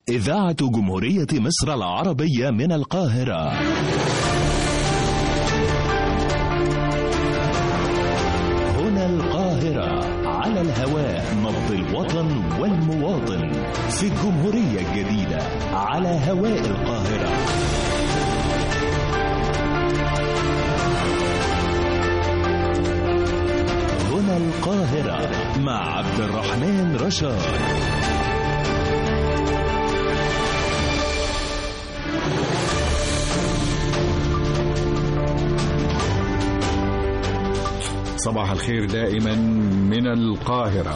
إذاعة جمهورية مصر العربية من القاهرة هنا القاهرة على الهواء نبض الوطن والمواطن في الجمهورية الجديدة على هواء القاهرة هنا القاهرة مع عبد الرحمن رشاد صباح الخير دائما من القاهرة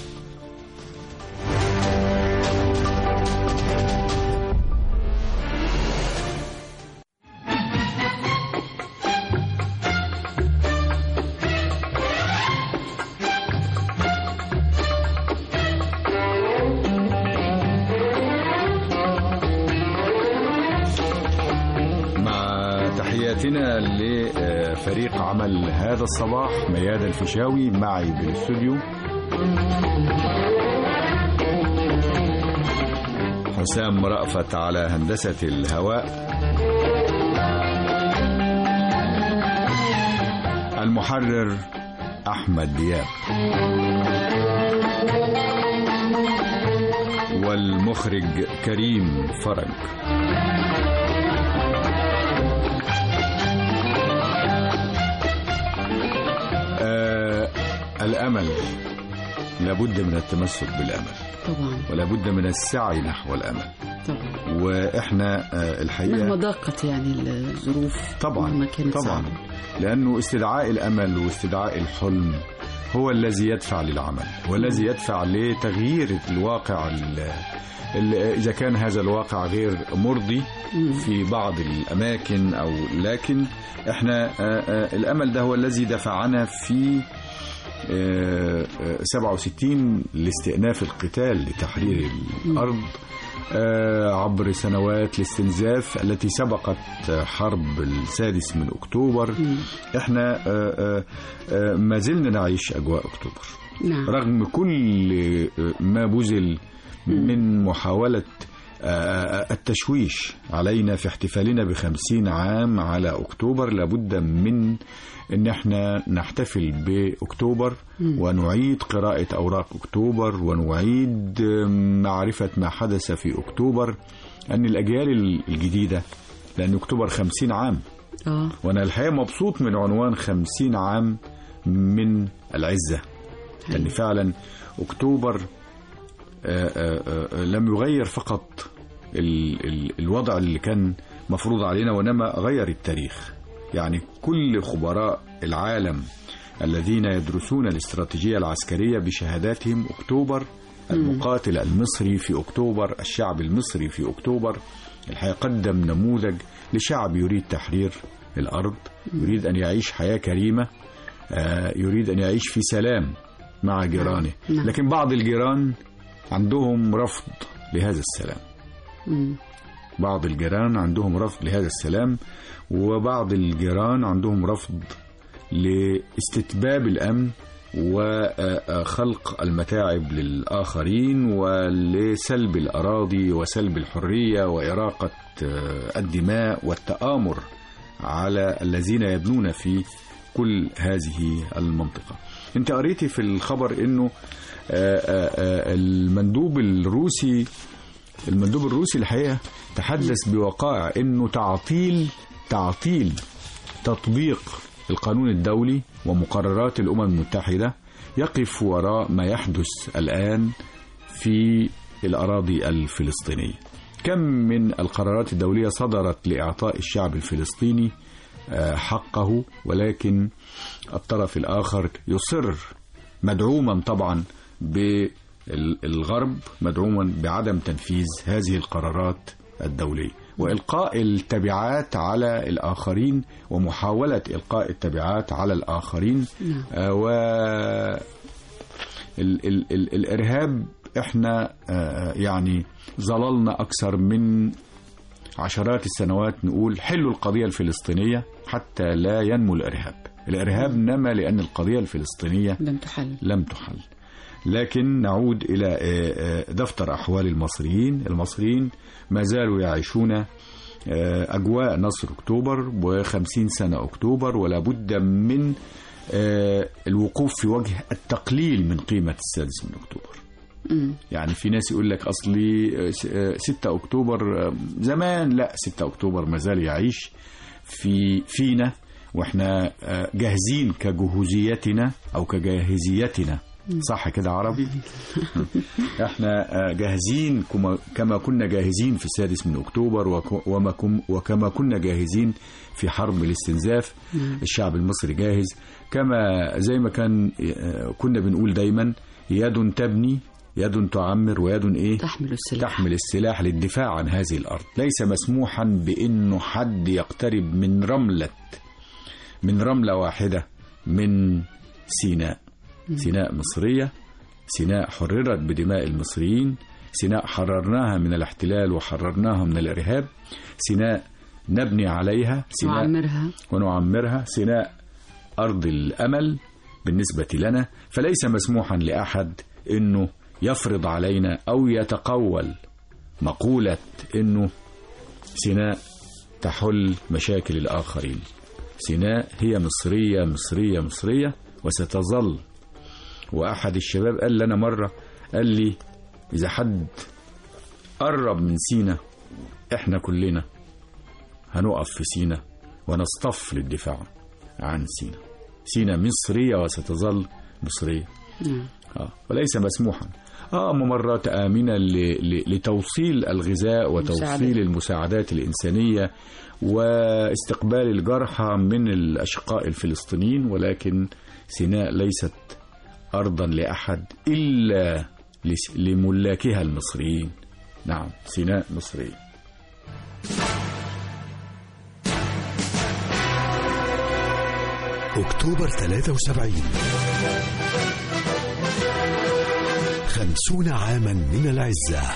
مع تحياتنا لفريق عمل هذا الصباح مياد الفيشاوي معي بالاستوديو حسام رأفت على هندسة الهواء المحرر أحمد دياب والمخرج كريم فرج آه الأمل لابد من التمسك بالأمل طبعا ولا بد من السعي نحو الأمل طبعا وإحنا آه مهما الحقيقة ضاقت يعني الظروف طبعا مهما كانت طبعا صعبة. لأنه استدعاء الأمل واستدعاء الحلم هو الذي يدفع للعمل والذي يدفع لتغيير الواقع ال- ال- إذا كان هذا الواقع غير مرضي مم. في بعض الأماكن أو لكن إحنا آه، آه، الأمل ده هو الذي دفعنا في آه، آه، 67 لاستئناف القتال لتحرير الأرض آه، عبر سنوات الاستنزاف التي سبقت آه، حرب السادس من أكتوبر مم. احنا آه، آه، آه، ما زلنا نعيش أجواء أكتوبر نعم رغم كل آه، ما بذل من محاولة آه، التشويش علينا في احتفالنا بخمسين عام على أكتوبر لابد من أن احنا نحتفل بأكتوبر ونعيد قراءة أوراق أكتوبر ونعيد آه، معرفة ما حدث في أكتوبر أن الأجيال الجديدة لأن أكتوبر خمسين عام اه وانا الحقيقه مبسوط من عنوان خمسين عام من العزه لان فعلا اكتوبر آه، آه، آه، لم يغير فقط ال- ال- الوضع اللي كان مفروض علينا وانما غير التاريخ يعني كل خبراء العالم الذين يدرسون الاستراتيجيه العسكريه بشهاداتهم اكتوبر المقاتل المصري في اكتوبر الشعب المصري في اكتوبر الحقيقه قدم نموذج لشعب يريد تحرير الارض يريد ان يعيش حياه كريمه آه، يريد ان يعيش في سلام مع جيرانه نعم. لكن بعض الجيران عندهم رفض لهذا السلام مم. بعض الجيران عندهم رفض لهذا السلام وبعض الجيران عندهم رفض لاستتباب الأمن وخلق المتاعب للآخرين ولسلب الأراضي وسلب الحرية وإراقة آه، الدماء والتآمر على الذين يبنون في كل هذه المنطقة انت قريتي في الخبر انه آه، آه، آه، المندوب الروسي المندوب الروسي الحقيقه تحدث بوقائع انه تعطيل تعطيل تطبيق القانون الدولي ومقررات الامم المتحده يقف وراء ما يحدث الان في الاراضي الفلسطينيه. كم من القرارات الدوليه صدرت لاعطاء الشعب الفلسطيني آه، حقه ولكن الطرف الاخر يصر مدعوما طبعا بالغرب مدعوما بعدم تنفيذ هذه القرارات الدوليه والقاء التبعات على الاخرين ومحاوله القاء التبعات على الاخرين نعم. آه، و ال ال ال الارهاب احنا آه، يعني ظللنا اكثر من عشرات السنوات نقول حلوا القضيه الفلسطينيه حتى لا ينمو الارهاب الارهاب نما لان القضيه الفلسطينيه لم تحل لم تحل لكن نعود إلى آه، آه، دفتر أحوال المصريين المصريين ما زالوا يعيشون آه، أجواء نصر أكتوبر وخمسين سنة أكتوبر ولا بد من آه، الوقوف في وجه التقليل من قيمة السادس من أكتوبر مم. يعني في ناس يقول لك أصلي آه، س- آه، 6 أكتوبر آه، زمان لا 6 أكتوبر ما زال يعيش في فينا واحنا آه، جاهزين كجهوزيتنا أو كجاهزيتنا صح كده عربي احنا آه، جاهزين كما- كما كنا جاهزين في السادس من اكتوبر وك- وما كم- وكما كنا جاهزين في حرب الاستنزاف الشعب المصري جاهز كما زي ما كان آه، كنا بنقول دايما يد تبني يد تعمر ويد ايه تحمل السلاح تحمل السلاح للدفاع عن هذه الأرض ليس مسموحا بأنه حد يقترب من رملة من رملة واحدة من سيناء سيناء مصرية سيناء حررت بدماء المصريين سيناء حررناها من الاحتلال وحررناها من الإرهاب سيناء نبني عليها سيناء وعمرها ونعمرها سيناء أرض الأمل بالنسبة لنا فليس مسموحا لأحد أنه يفرض علينا أو يتقول مقولة أنه سيناء تحل مشاكل الآخرين سيناء هي مصرية مصرية مصرية وستظل وأحد الشباب قال لنا مرة قال لي إذا حد قرب من سينا إحنا كلنا هنقف في سينا ونصطف للدفاع عن سينا سينا مصرية وستظل مصرية نعم. آه. وليس مسموحا آه ممرات آمنة ل- ل- لتوصيل الغذاء وتوصيل مساعدات. المساعدات الإنسانية واستقبال الجرحى من الأشقاء الفلسطينيين ولكن سيناء ليست أرضا لأحد إلا لس- لملاكها المصريين نعم سيناء مصرية أكتوبر 73 خمسون عاما من العزة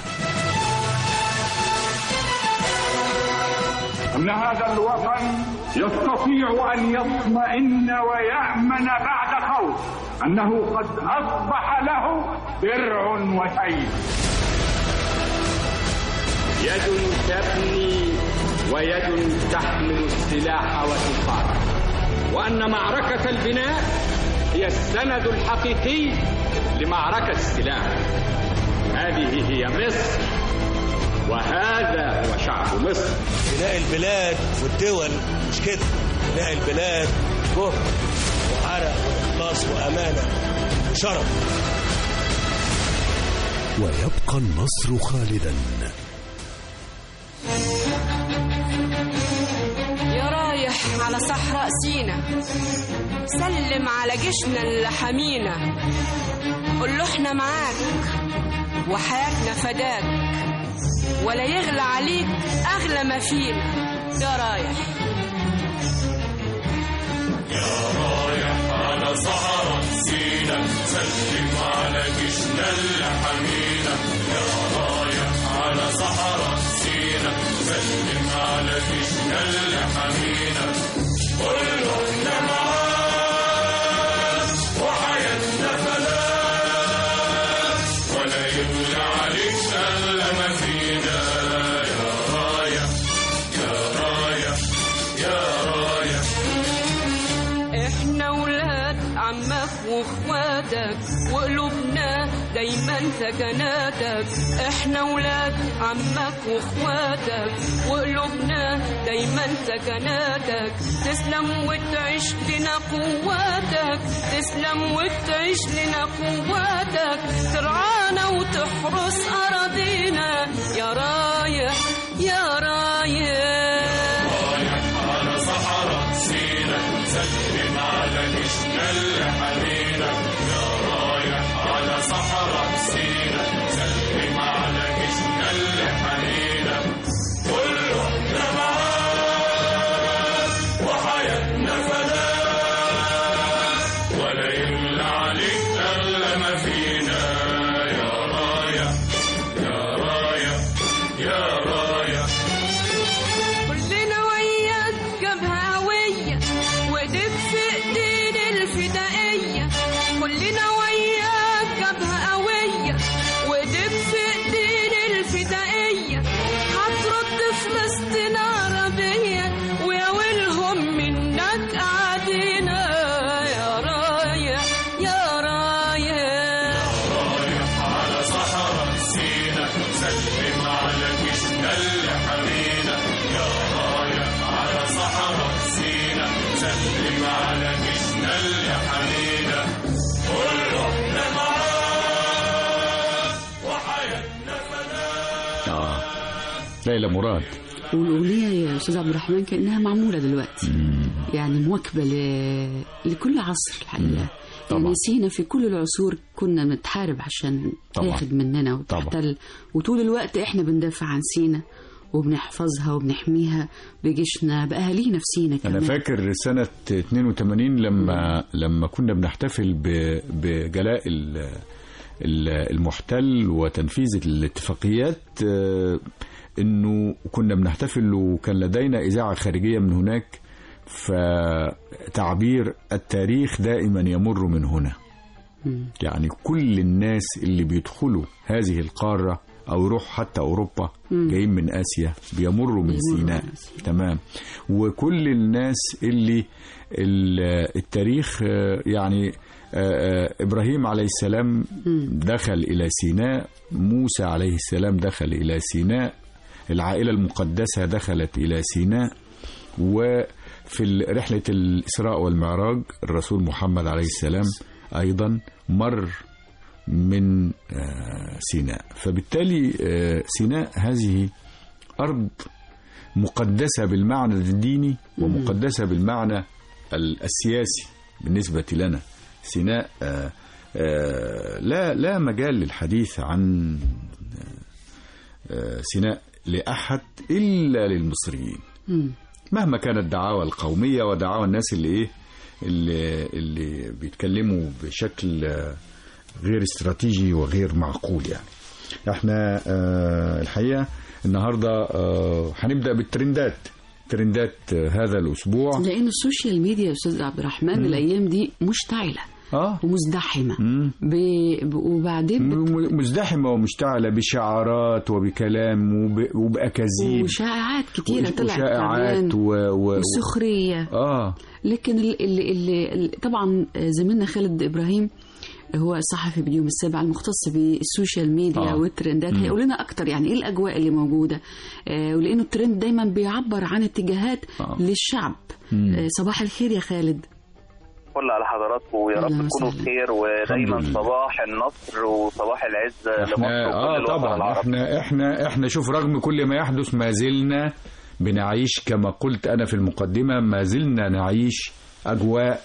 أن هذا الوطن يستطيع أن يطمئن ويأمن بعد خوف أنه قد أصبح له درع وسيف يد تبني ويد تحمل السلاح وتقاتل وأن معركة البناء هي السند الحقيقي لمعركة السلاح هذه هي مصر وهذا هو شعب مصر بناء البلاد والدول مش كده بناء البلاد جهد وعرق وإخلاص وأمانة وشرف ويبقى النصر خالدا يا رايح على صحراء سينا سلم على جيشنا اللي حمينا قول له احنا معاك وحياتنا فداك ولا يغلى عليك اغلى ما فينا يا رايح احنا ولاد عمك واخواتك وقلوبنا دايما سكناتك احنا ولاد عمك واخواتك وقلوبنا دايما سكناتك تسلم وتعيش لنا قواتك تسلم وتعيش لنا قواتك ترعانا وتحرس اراضينا يا رايح يا رايح كلنا وياك جبهة قوية وايديك في ايدين الفدائية كلنا وياك جبهة اه ليلى مراد والاغنيه يا استاذ عبد الرحمن كانها معموله دلوقتي يعني مواكبه ل... لكل عصر الحقيقه طبعاً. يعني سينا في كل العصور كنا بنتحارب عشان طبعاً. تاخد مننا وتحتل وطول الوقت احنا بندافع عن سينا وبنحفظها وبنحميها بجيشنا باهالينا في سينا كمان انا فاكر سنه 82 لما لما كنا بنحتفل ب- بجلاء ال- ال- المحتل وتنفيذ الاتفاقيات آه، انه كنا بنحتفل وكان لدينا اذاعه خارجيه من هناك فتعبير التاريخ دائما يمر من هنا يعني كل الناس اللي بيدخلوا هذه القاره او يروحوا حتى اوروبا جايين من اسيا بيمروا من بيمروا سيناء من سيناء. تمام وكل الناس اللي ال- التاريخ آه، يعني آه، آه، ابراهيم عليه السلام دخل الى سيناء موسى عليه السلام دخل الى سيناء العائله المقدسه دخلت الى سيناء وفي ال- رحله الاسراء والمعراج الرسول محمد عليه السلام ايضا مر من آه، سيناء فبالتالي آه، سيناء هذه أرض مقدسة بالمعنى الديني ومقدسة بالمعنى ال- السياسي بالنسبة لنا سيناء آه، آه، لا لا مجال للحديث عن آه، سيناء لأحد إلا للمصريين مم. مهما كانت دعاوى القومية ودعاوى الناس اللي إيه اللي, اللي بيتكلموا بشكل آه، غير استراتيجي وغير معقول يعني احنا آه، الحقيقة النهاردة آه، هنبدأ بالترندات ترندات آه، هذا الأسبوع لان السوشيال ميديا يا استاذ عبد الرحمن الايام دي مشتعله اه ومزدحمه مم. ب... ب... وبعدين بت... م- مزدحمة ومشتعلة بشعارات وبكلام وب- وبأكاذيب وشائعات كتيره طلعت وشائعات كمان و... و... و... وسخريه اه لكن ال- اللي, اللي, اللي طبعا زميلنا خالد ابراهيم هو صحفي باليوم السابع المختص بالسوشيال ميديا آه. والترندات هيقول لنا اكتر يعني ايه الاجواء اللي موجوده آه ولانه الترند دايما بيعبر عن اتجاهات آه. للشعب آه صباح الخير يا خالد كل على حضراتكم ويا رب أهلاً تكونوا وسهلاً. بخير ودايما الحمد لله. صباح النصر وصباح العزة لمصر احنا وكل اه الوطن طبعا العربي احنا احنا احنا شوف رغم كل ما يحدث ما زلنا بنعيش كما قلت انا في المقدمه ما زلنا نعيش اجواء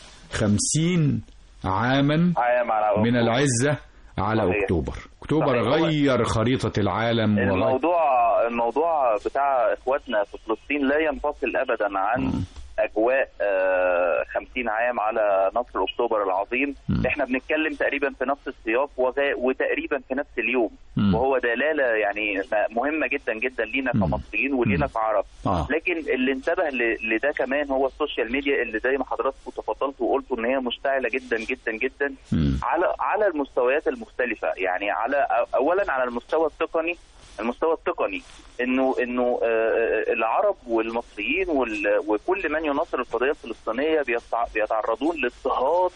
خمسين عاما عام على من العزه على صحيح. اكتوبر اكتوبر صحيح. هو غير خريطه العالم وغير الموضوع الموضوع بتاع اخواتنا في فلسطين لا ينفصل ابدا عن اجواء آه، 50 عام على نصر اكتوبر العظيم مم. احنا بنتكلم تقريبا في نفس السياق وغا- وتقريبا في نفس اليوم مم. وهو دلاله يعني مهمه جدا جدا لينا مم. كمصريين ولينا مم. كعرب آه. لكن اللي انتبه ل- لده كمان هو السوشيال ميديا اللي زي ما حضراتكم تفضلتوا وقلتوا ان هي مشتعله جدا جدا جدا مم. على على المستويات المختلفه يعني على اولا على المستوى التقني المستوى التقني انه انه آه، آه، العرب والمصريين وال- وكل من يناصر القضيه الفلسطينيه بيتع- بيتعرضون لاضطهاد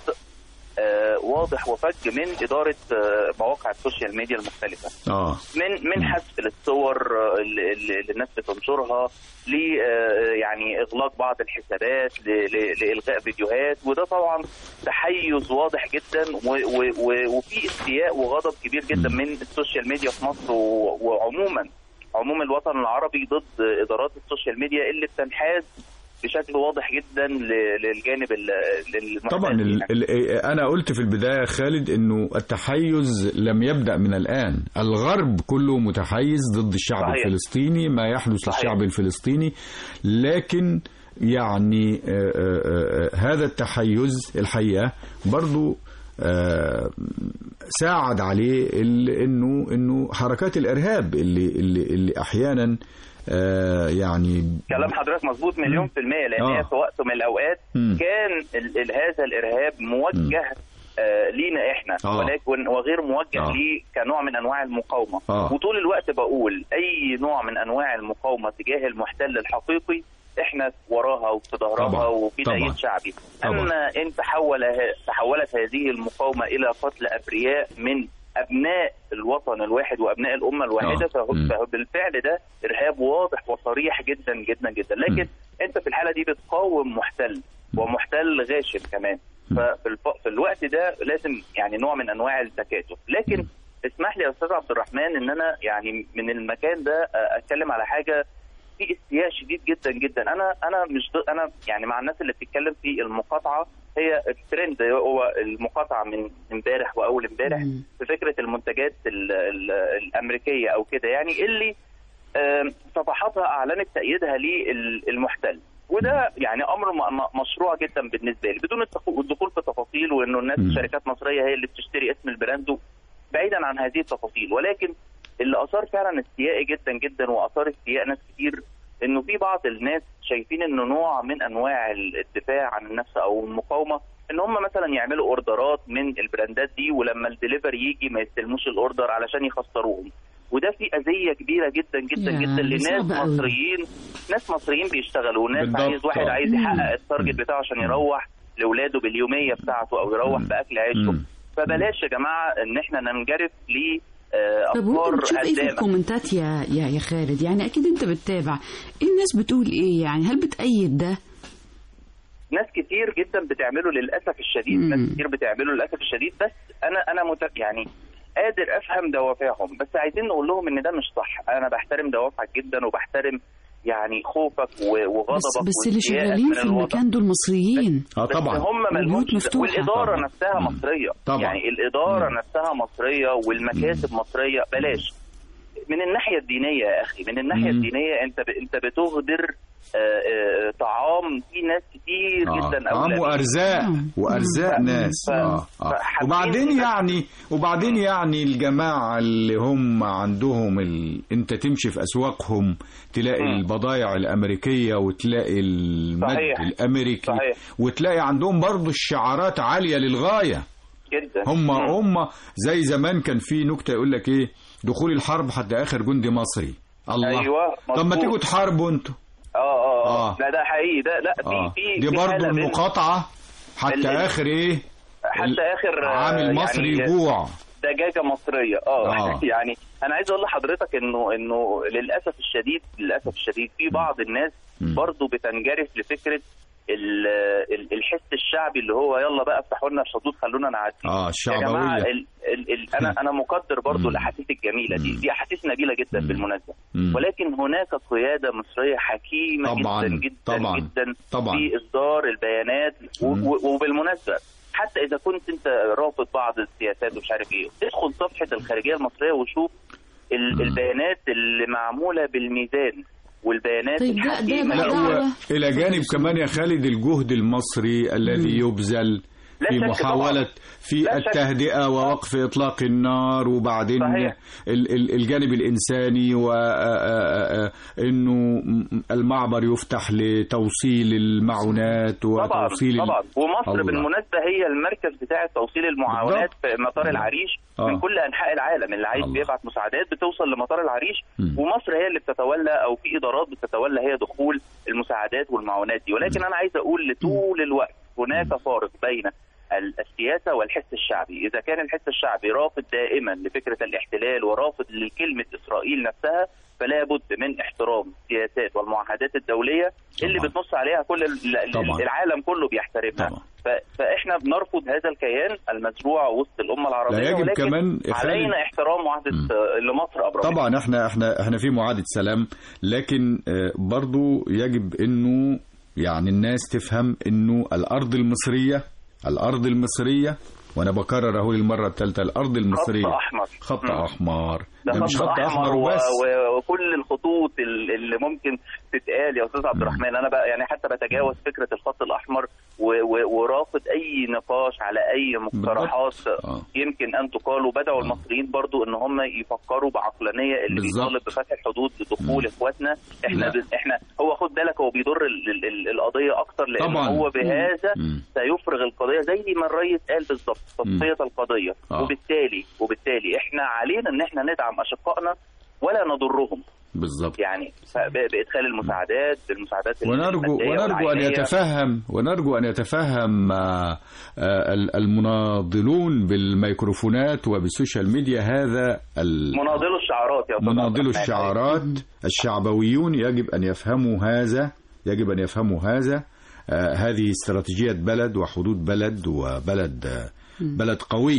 آه، واضح وفج من اداره آه، مواقع السوشيال ميديا المختلفه اه من من حذف الصور آه، اللي, اللي اللي الناس بتنشرها ل آه، يعني اغلاق بعض الحسابات ل- ل- لالغاء فيديوهات وده طبعا تحيز واضح جدا و- و- و- وفي استياء وغضب كبير جدا من السوشيال ميديا في مصر و- وعموما عموم الوطن العربي ضد ادارات السوشيال ميديا اللي بتنحاز بشكل واضح جدا ل- للجانب ال- المحتل طبعا ال يعني. ال انا قلت في البدايه خالد انه التحيز لم يبدا من الان الغرب كله متحيز ضد الشعب صحيح. الفلسطيني ما يحدث صحيح. للشعب الفلسطيني لكن يعني آه، آه، آه، هذا التحيز الحقيقه برضو آه، ساعد عليه ال- انه انه حركات الارهاب اللي اللي, اللي احيانا آه، يعني كلام حضرتك مظبوط مليون في المية لأن آه. هي في وقت من الأوقات مم. كان ال ال هذا الإرهاب موجه آه لينا احنا آه. ولكن وغير موجه آه. ليه كنوع من انواع المقاومه آه. وطول الوقت بقول اي نوع من انواع المقاومه تجاه المحتل الحقيقي احنا وراها وفي طبعا. ظهرها وفي طبعا. تأييد شعبي طبعا. اما ان تحول تحولت هذه المقاومه الى قتل ابرياء من ابناء الوطن الواحد وابناء الامه الواحده آه. فهو مم. فهو بالفعل ده ارهاب واضح وصريح جدا جدا جدا لكن انت في الحاله دي بتقاوم محتل ومحتل غاشم كمان ففي الف... في الوقت ده لازم يعني نوع من انواع التكاتف لكن اسمح لي يا استاذ عبد الرحمن ان انا يعني من المكان ده آه، اتكلم على حاجه في استياء شديد جدا جدا انا انا مش ضد- انا يعني مع الناس اللي بتتكلم في المقاطعه هي الترند هو المقاطعه من امبارح واول امبارح في فكره المنتجات ال ال الامريكيه او كده يعني اللي آم، صفحاتها اعلنت تأييدها للمحتل وده يعني امر م- م- مشروع جدا بالنسبه لي بدون التخ- الدخول في تفاصيل وانه الناس مم. شركات مصريه هي اللي بتشتري اسم البراند بعيدا عن هذه التفاصيل ولكن اللي اثار فعلا استيائي جدا جدا واثار استياء ناس كتير انه في بعض الناس شايفين انه نوع من انواع الدفاع عن النفس او المقاومه ان هم مثلا يعملوا اوردرات من البراندات دي ولما الدليفري يجي ما يستلموش الاوردر علشان يخسروهم وده في اذيه كبيره جدا جدا يا، جدا لناس صعب أوي. مصريين ناس مصريين بيشتغلوا وناس بالضبط. عايز واحد عايز مم. يحقق التارجت بتاعه عشان يروح لاولاده باليوميه بتاعته او يروح مم. باكل عيشه مم. فبلاش يا جماعه ان احنا ننجرف ل آه، طب وانت افكار بتشوف ايه في هدامه الكومنتات يا يا يا خالد يعني اكيد انت بتتابع ايه الناس بتقول ايه يعني هل بتأيد ده ناس كتير جدا بتعمله للاسف الشديد مم. ناس كتير بتعمله للاسف الشديد بس انا انا مت... يعني قادر افهم دوافعهم بس عايزين نقول لهم ان ده مش صح انا بحترم دوافعك جدا وبحترم يعني خوفك و- وغضبك بس بس اللي واستيائك شغالين من في الوضع. المكان دول مصريين اه بس طبعا هم والبيوت ملهمش مفتوحة. والاداره طبعا. نفسها مم. مصريه طبعا. يعني الاداره مم. نفسها مصريه والمكاسب مصريه بلاش من الناحيه الدينيه يا اخي من الناحيه مم. الدينيه انت ب... انت بتهدر آه، آه، طعام في ناس كتير آه. جدا طعام أولى بيه. وارزاق مم. وارزاق ف- ناس ف- اه اه فحابين وبعدين إن- يعني وبعدين يعني الجماعه اللي هم عندهم ال... انت تمشي في اسواقهم تلاقي مم. البضائع الامريكيه وتلاقي المد صحيح. الامريكي صحيح. وتلاقي عندهم برضو الشعارات عاليه للغايه جدا هم مم. هم زي زمان كان في نكته يقول لك ايه دخول الحرب حتى اخر جندي مصري الله ايوه طب ما مظبوط. تيجوا تحاربوا انتوا اه اه آه. اه لا ده حقيقي ده لا في اه في دي في برضو حالة من- المقاطعه حتى ال- ال- اخر ايه حتى اخر آه، عامل مصري يعني جوع دجاجه مصريه اه, آه. يعني انا عايز اقول لحضرتك انه انه للاسف الشديد للاسف الشديد في بعض الناس مم. برضه بتنجرف لفكره ال- ال- الحس الشعبي اللي هو يلا بقى افتحوا لنا الحدود خلونا نعدي اه يا الشعبويه جماعه ال ال ال انا انا مقدر برضه مم. الاحاسيس الجميله دي مم. دي احاسيس نبيله جدا مم. بالمناسبه مم. ولكن هناك قياده مصريه حكيمه طبعاً، جدا جدا طبعاً، جدا طبعاً. في اصدار البيانات و- مم. و- وبالمناسبه حتى اذا كنت انت رافض بعض السياسات ومش عارف ايه ادخل صفحه الخارجيه المصريه وشوف ال- مم. البيانات اللي معموله بالميزان والبيانات طيب ده- ده الحكيمه بقى لا دعوة. هو الى جانب كمان يا خالد الجهد المصري الذي يبذل لا في شك محاولة طبعاً. في لا شك. التهدئة ووقف إطلاق النار وبعدين صحيح. ال- ال- الجانب الإنساني وأنه المعبر يفتح لتوصيل المعونات طبعا وتوصيل ال- طبعا ومصر الله. بالمناسبه هي المركز بتاع توصيل المعاونات بالضبط. في مطار العريش آه. من كل انحاء العالم اللي عايز الله. بيبعت مساعدات بتوصل لمطار العريش مم. ومصر هي اللي بتتولى او في ادارات بتتولى هي دخول المساعدات والمعونات دي ولكن انا عايز اقول لطول الوقت هناك فارق بين ال- السياسه والحس الشعبي، اذا كان الحس الشعبي رافض دائما لفكره الاحتلال ورافض لكلمه اسرائيل نفسها فلا بد من احترام السياسات والمعاهدات الدوليه اللي طبعاً. بتنص عليها كل ال- ال- طبعاً. العالم كله بيحترمها طبعاً. ف- فاحنا بنرفض هذا الكيان المزروع وسط الامه العربيه لا يجب ولكن كمان يا خالد- علينا احترام معاهده مم. آه، اللي مصر ابرمتها طبعا احنا احنا احنا في معاهده سلام لكن آه، برضو يجب انه يعني الناس تفهم انه الارض المصريه الارض المصريه وانا بكرر اهو للمره الثالثه الارض المصريه خط احمر خط مم. احمر ده ده مش خط احمر و- وبس و- وكل الخطوط ال- اللي ممكن تتقال يا استاذ عبد الرحمن انا بقى يعني حتى بتجاوز فكره الخط الاحمر و- و- ورافض اي نقاش على اي مقترحات آه. يمكن ان تقال وبداوا المصريين برضو ان هم يفكروا بعقلانيه اللي بالظبط. بيطالب بفتح الحدود لدخول اخواتنا احنا لا. ب... احنا هو خد بالك هو بيضر ال... ال... ال- القضيه اكتر لان طبعاً. هو بهذا مم. سيفرغ القضيه زي ما الرئيس قال بالظبط تصفيه القضيه آه. وبالتالي وبالتالي احنا علينا ان احنا ندعم اشقائنا ولا نضرهم بالظبط يعني ف- ب- بادخال المساعدات بالمساعدات ونرجو المادية ونرجو ان والعينية. يتفهم ونرجو ان يتفهم آه، آه، المناضلون بالميكروفونات وبالسوشيال ميديا هذا ال- مناضلوا الشعارات يا أستاذ عبد مناضلو الرحمن. الشعارات الشعبويون يجب أن يفهموا هذا يجب أن يفهموا هذا آه هذه استراتيجية بلد وحدود بلد وبلد آه بلد قوية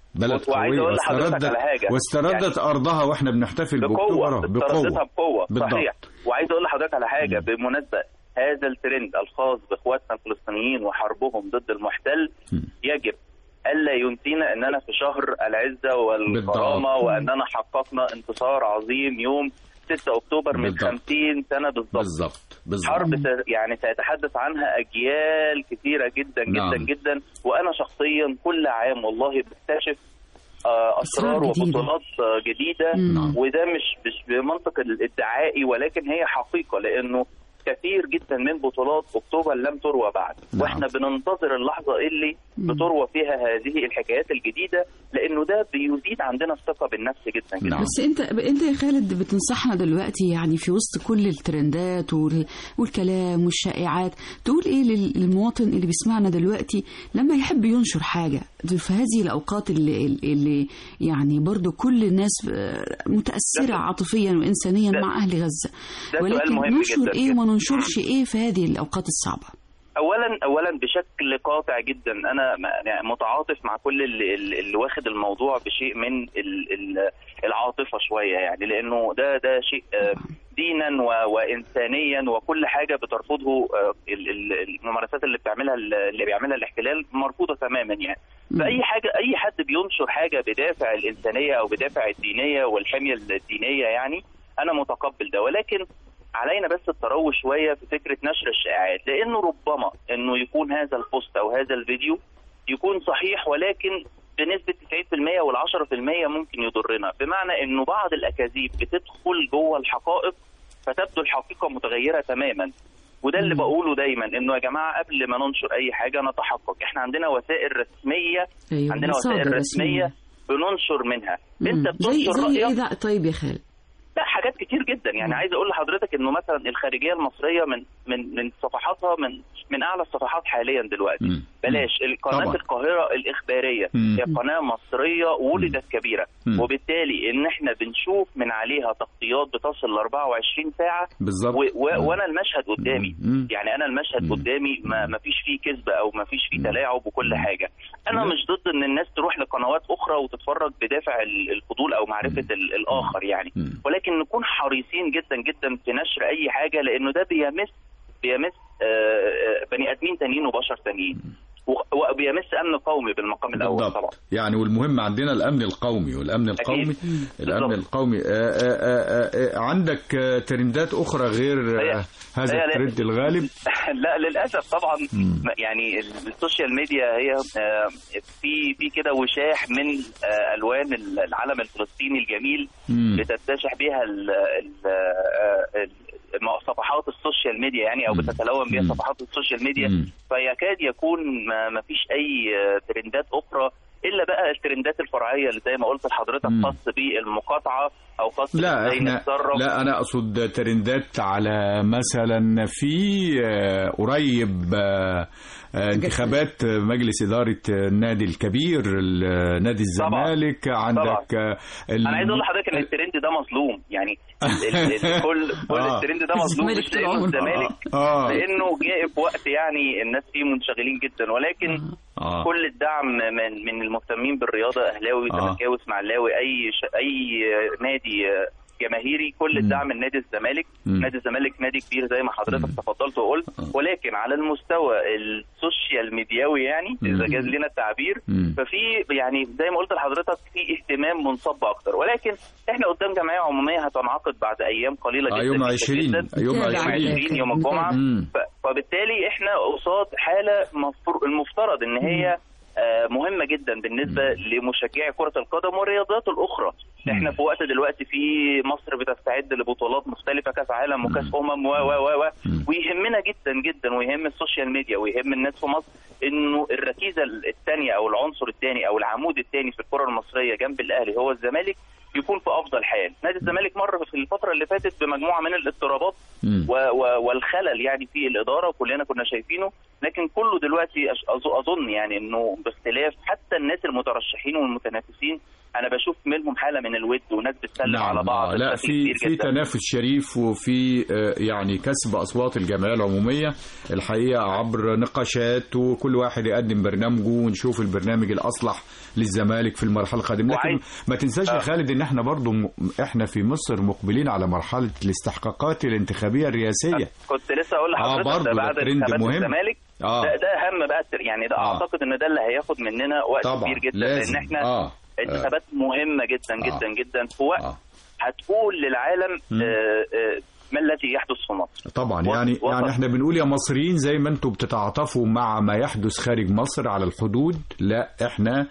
بلد وعايز قوية أقول لحضرتك واستردت على حاجة. واستردت أرضها وإحنا بنحتفل بقوة بأكتوبر استردتها بقوة بالضبط. صحيح وعايز اقول لحضرتك على حاجة بالمناسبة هذا الترند الخاص باخواتنا الفلسطينيين وحربهم ضد المحتل يجب الا ينسينا اننا في شهر العزة والكرامة بالضبط. واننا حققنا انتصار عظيم يوم 6 اكتوبر من بالضبط. 50 سنة بالضبط بالظبط بالظبط حرب س- يعني سيتحدث عنها اجيال كثيره جدا جدا نعم. جدا وانا شخصيا كل عام والله بكتشف آه، اسرار أسرار جديدة. وبطولات آه، جديده نعم. وده مش مش بمنطق الادعائي ولكن هي حقيقه لانه كثير جدا من بطولات اكتوبر لم تروى بعد نعم. واحنا بننتظر اللحظه اللي بتروى فيها هذه الحكايات الجديده لانه ده بيزيد عندنا الثقه بالنفس جدا جدا نعم. بس انت انت يا خالد بتنصحنا دلوقتي يعني في وسط كل الترندات وال- والكلام والشائعات تقول ايه لل- للمواطن اللي بيسمعنا دلوقتي لما يحب ينشر حاجه في هذه الاوقات اللي, اللي يعني برضو كل الناس آه، متاثره ده- عاطفيا وانسانيا ده- مع اهل غزه ده سؤال ولكن مهم ننشر جدا ايه جدا. وما ننشرش ايه في هذه الاوقات الصعبه اولا اولا بشكل قاطع جدا انا م- يعني متعاطف مع كل اللي, اللي واخد الموضوع بشيء من ال- ال- العاطفه شويه يعني لانه ده ده شيء آه، دينا و- وانسانيا وكل حاجه بترفضه آه، ال- ال- الممارسات اللي بتعملها ال- اللي بيعملها الاحتلال مرفوضه تماما يعني فاي حاجه اي حد بينشر حاجه بدافع الانسانيه او بدافع الدينيه والحميه الدينيه يعني انا متقبل ده ولكن علينا بس التروي شويه في فكره نشر الشائعات لانه ربما انه يكون هذا البوست او هذا الفيديو يكون صحيح ولكن بنسبه 90% وال 10% ممكن يضرنا بمعنى انه بعض الاكاذيب بتدخل جوه الحقائق فتبدو الحقيقه متغيره تماما وده اللي بقوله دايما انه يا جماعه قبل ما ننشر اي حاجه نتحقق احنا عندنا وسائل رسميه أيوة، عندنا وسائل مصادر رسميه رسمية. بننشر منها مم. انت زي بتنشر زي ايه رايك ده طيب يا خالد لا حاجات كتير جدا يعني عايز اقول لحضرتك انه مثلا الخارجيه المصريه من من من صفحاتها من من اعلى الصفحات حاليا دلوقتي مم. بلاش قناه طبعا. القاهره الاخباريه مم. هي قناه مصريه ولدت كبيره مم. وبالتالي ان احنا بنشوف من عليها تغطيات بتصل ل 24 ساعه بالظبط و و وانا المشهد قدامي مم. يعني انا المشهد مم. قدامي ما, ما فيش فيه كذب او ما فيش فيه تلاعب وكل حاجه انا مم. مش ضد ان الناس تروح لقنوات اخرى وتتفرج بدافع ال- الفضول او معرفه ال- الاخر يعني مم. ولكن نكون حريصين جدا جدا في نشر اي حاجه لانه ده بيمس بيمس آه، آه، بني ادمين تانيين وبشر تانيين و- وبيمس امن قومي بالمقام الاول طبعا بالضبط يعني والمهم عندنا الامن القومي والامن القومي الامن بالضبط. القومي آه، آه، آه، آه، عندك آه، ترندات اخرى غير هي- آه، هذا هي- الترند الغالب لا للاسف طبعا مم. يعني السوشيال ميديا هي آه، في في كده وشاح من آه، الوان العلم الفلسطيني الجميل مم. بتتسح بها ال- ال- آه، ال- صفحات السوشيال ميديا يعني او مم. بتتلون بها مم. صفحات السوشيال ميديا مم. فيكاد يكون ما ما فيش اي آه، ترندات اخرى الا بقى الترندات الفرعيه اللي زي ما قلت لحضرتك مم. خاص بالمقاطعه او خاص لا بازاي احنا نتصرف لا انا اقصد ترندات على مثلا في آه، قريب آه، آه، انتخابات مجلس اداره النادي الكبير ال- نادي الزمالك عندك آه، ال- انا عايز اقول لحضرتك ان الترند ده مظلوم يعني ال- ال- ال- كل كل آه. الترند ده مظلوم الزمالك مش طول لانه عمره. الزمالك اه لانه جاء في وقت يعني الناس فيه منشغلين جدا ولكن اه كل الدعم من من المهتمين بالرياضه اهلاوي آه. زملكاوي اسماعيلاوي اي ش... اي نادي جماهيري كل الدعم لنادي الزمالك مم. نادي الزمالك نادي كبير زي ما حضرتك تفضلت وقلت آه. ولكن على المستوى السوشيال ميدياوي يعني مم. اذا جاز لنا التعبير مم. ففي يعني زي ما قلت لحضرتك في اهتمام منصب اكتر ولكن احنا قدام جمعيه عموميه هتنعقد بعد ايام قليله آه، جدا يوم جدا 20 جدا. يوم متابع يوم 20 20 يوم الجمعه مم. ف- فبالتالي احنا قصاد حاله مفر- المفترض ان هي آه، مهمه جدا بالنسبه لمشجعي كره القدم والرياضات الاخرى احنا في وقت دلوقتي في مصر بتستعد لبطولات مختلفه كاس عالم وكاس امم و و و و ويهمنا جدا جدا ويهم السوشيال ميديا ويهم الناس في مصر انه الركيزه الثانيه او العنصر الثاني او العمود الثاني في الكره المصريه جنب الاهلي هو الزمالك يكون في افضل حال نادي الزمالك مر في الفتره اللي فاتت بمجموعه من الاضطرابات مم. و و والخلل يعني في الاداره وكلنا كنا شايفينه لكن كله دلوقتي أش- أظ- اظن يعني انه باختلاف حتى الناس المترشحين والمتنافسين انا بشوف منهم حاله من الود وناس بتسلم نعم على بعض آه، لا بشكل في كبير في جداً. تنافس شريف وفي آه، يعني كسب اصوات الجمعيه العموميه الحقيقه عبر نقاشات وكل واحد يقدم برنامجه ونشوف البرنامج الاصلح للزمالك في المرحله القادمه لكن وعايز- ما تنساش يا آه. خالد ان احنا برضو م- احنا في مصر مقبلين على مرحله الاستحقاقات الانتخابيه الرئاسيه كنت لسه اقول آه، لحضرتك برضه ده ده بعد ترند انتخابات مهم. الزمالك آه. ده, ده اهم بقى التر- يعني ده آه. اعتقد ان ده اللي هياخد مننا وقت طبعا كبير جدا لازم لان احنا اه انتخابات مهمه جدا آه. جدا جدا في وقت آه. هتقول للعالم مم. آه، آه، ما الذي يحدث في مصر طبعا وسط- يعني وسط- يعني احنا بنقول يا مصريين زي ما انتم بتتعاطفوا مع ما يحدث خارج مصر على الحدود لا احنا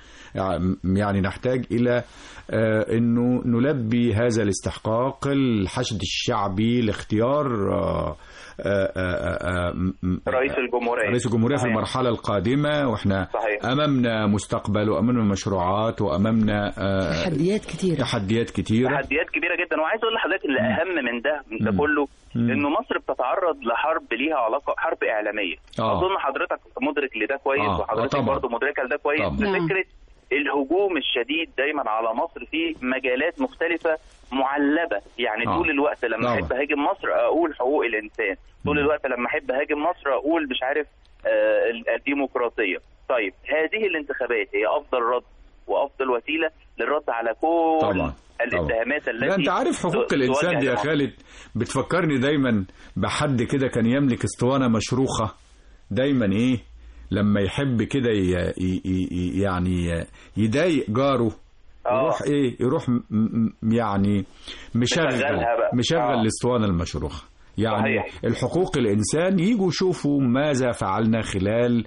يعني نحتاج الى آه، انه نلبي هذا الاستحقاق الحشد الشعبي لاختيار آه، آه، آه، آه، م- م- رئيس الجمهوريه رئيس الجمهورية في صحيح. المرحلة القادمة واحنا صحيح. أمامنا مستقبل وأمامنا مشروعات وأمامنا آه، تحديات كتيرة تحديات كتيرة تحديات كبيره جدا وعايز اقول لحضرتك اللي اهم من ده من ده مم. كله مم. انه مصر بتتعرض لحرب ليها علاقه حرب اعلاميه آه. اظن حضرتك مدرك لده كويس آه. آه، وحضرتك طبعا. برضه مدركه لده كويس طبعا. نعم. فكره الهجوم الشديد دايما على مصر في مجالات مختلفه معلبه يعني آه. طول الوقت لما طبعا. احب اهاجم مصر اقول حقوق الانسان طول مم. الوقت لما احب اهاجم مصر اقول مش عارف آه الديمقراطيه طيب هذه الانتخابات هي افضل رد وافضل وسيله للرد على كل طبعا. الاتهامات التي لا انت عارف حقوق ت- الانسان توجه دي يا لمصر. خالد بتفكرني دايما بحد كده كان يملك اسطوانه مشروخه دايما ايه لما يحب كده ي- ي- ي- يعني يضايق جاره آه. يروح ايه يروح م- م- يعني مشغل مشغلها بقى. مشغل آه. الاسطوانه المشروخه يعني صحيح. الحقوق الإنسان يجوا يشوفوا ماذا فعلنا خلال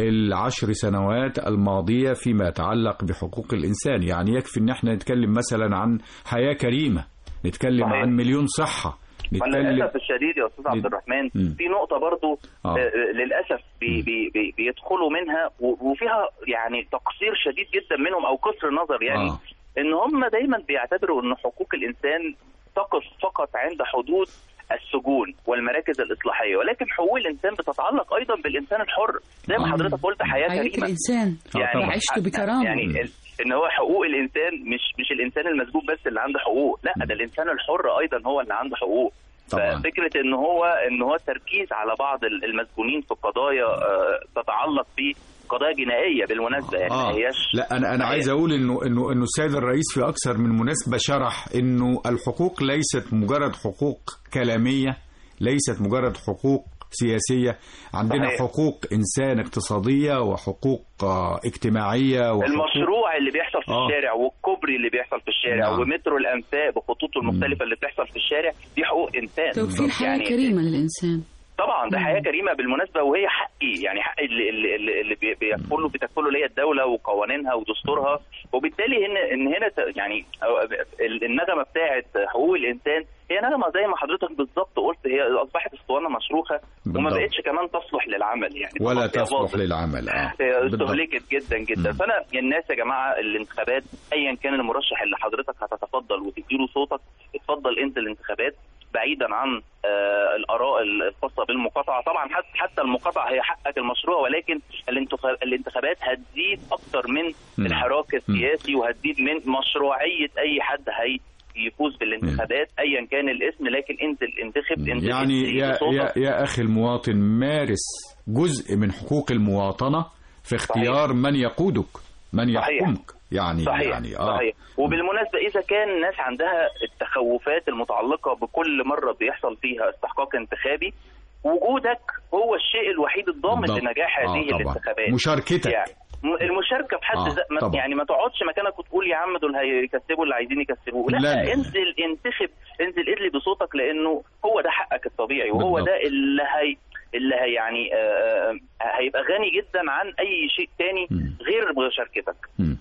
العشر سنوات الماضية فيما يتعلق بحقوق الإنسان يعني يكفي أن احنا نتكلم مثلا عن حياة كريمة نتكلم صحيح. عن مليون صحة نتكلم وللاسف الشديد يا استاذ عبد الرحمن مم. في نقطه برضو آه. آه. للاسف بي بي بي بيدخلوا منها و- وفيها يعني تقصير شديد جدا منهم او قصر نظر يعني آه. ان هم دايما بيعتبروا ان حقوق الانسان تقف فقط عند حدود السجون والمراكز الاصلاحيه ولكن حقوق الانسان بتتعلق ايضا بالانسان الحر زي ما آه. حضرتك قلت حياه حياة كريمه الإنسان آه، طبعاً. وعشت بكرامة يعني ال- ان هو حقوق الانسان مش مش الانسان المسجون بس اللي عنده حقوق لا ده الانسان الحر ايضا هو اللي عنده حقوق طبعاً. ففكره ان هو ان هو التركيز على بعض ال- المسجونين في قضايا آه، تتعلق بقضايا جنائيه بالمناسبه يعني ما آه. هياش لا انا انا ما عايز هي- اقول انه انه انه السيد الرئيس في اكثر من مناسبه شرح انه الحقوق ليست مجرد حقوق كلاميه ليست مجرد حقوق سياسيه عندنا صحيح. حقوق انسان اقتصاديه وحقوق آه، اجتماعيه وحقوق المشروع اللي بيحصل في آه. الشارع والكوبري اللي بيحصل في الشارع نعم. ومترو الانفاق بخطوطه المختلفه اللي بتحصل في الشارع دي حقوق انسان توفير حياة يعني كريمة للإنسان طبعا ده مم. حياه كريمه بالمناسبه وهي حقي يعني حق اللي اللي, اللي- اللي بي- بيكفله بتكفله ليا الدوله وقوانينها ودستورها وبالتالي ان ان هنا ت- يعني أو- ال- النغمه بتاعه حقوق الانسان هي نغمه زي ما حضرتك بالظبط قلت هي اصبحت اسطوانه مشروخه وما بالضبط. بقتش كمان تصلح للعمل يعني ولا فقط هي تصلح باطل. للعمل اه هي بالضبط. استهلكت جدا جدا مم. فانا الناس يا جماعه الانتخابات ايا كان المرشح اللي حضرتك هتتفضل وتديله صوتك اتفضل انت الانتخابات بعيدا عن آه الاراء الخاصه بالمقاطعه طبعا حتى حتى المقاطعه هي حقك المشروع ولكن الانتخ- الانتخابات هتزيد اكتر من مم. الحراك السياسي وهتزيد من مشروعيه اي حد هي يفوز بالانتخابات ايا كان الاسم لكن انت انتخب انت يعني انت يا صوتك. يا يا اخي المواطن مارس جزء من حقوق المواطنه في اختيار من يقودك من صحيح. يحكمك يعني صحيح يعني اه صحيح وبالمناسبه اذا كان الناس عندها التخوفات المتعلقه بكل مره بيحصل فيها استحقاق انتخابي وجودك هو الشيء الوحيد الضامن بالضبط. لنجاح آه، هذه طبعاً. الانتخابات مشاركتك. يعني م- المشاركه بحد آه، ذات ما- طبعاً. يعني ما تقعدش مكانك وتقول يا عم دول هيكسبوا اللي عايزين يكسبوه لا, لا، لا. انزل انتخب انزل ادلي بصوتك لانه هو ده حقك الطبيعي وهو بالضبط. ده اللي هي اللي هي يعني آه، آه، هيبقى غني جدا عن اي شيء تاني مم. غير مشاركتك مم.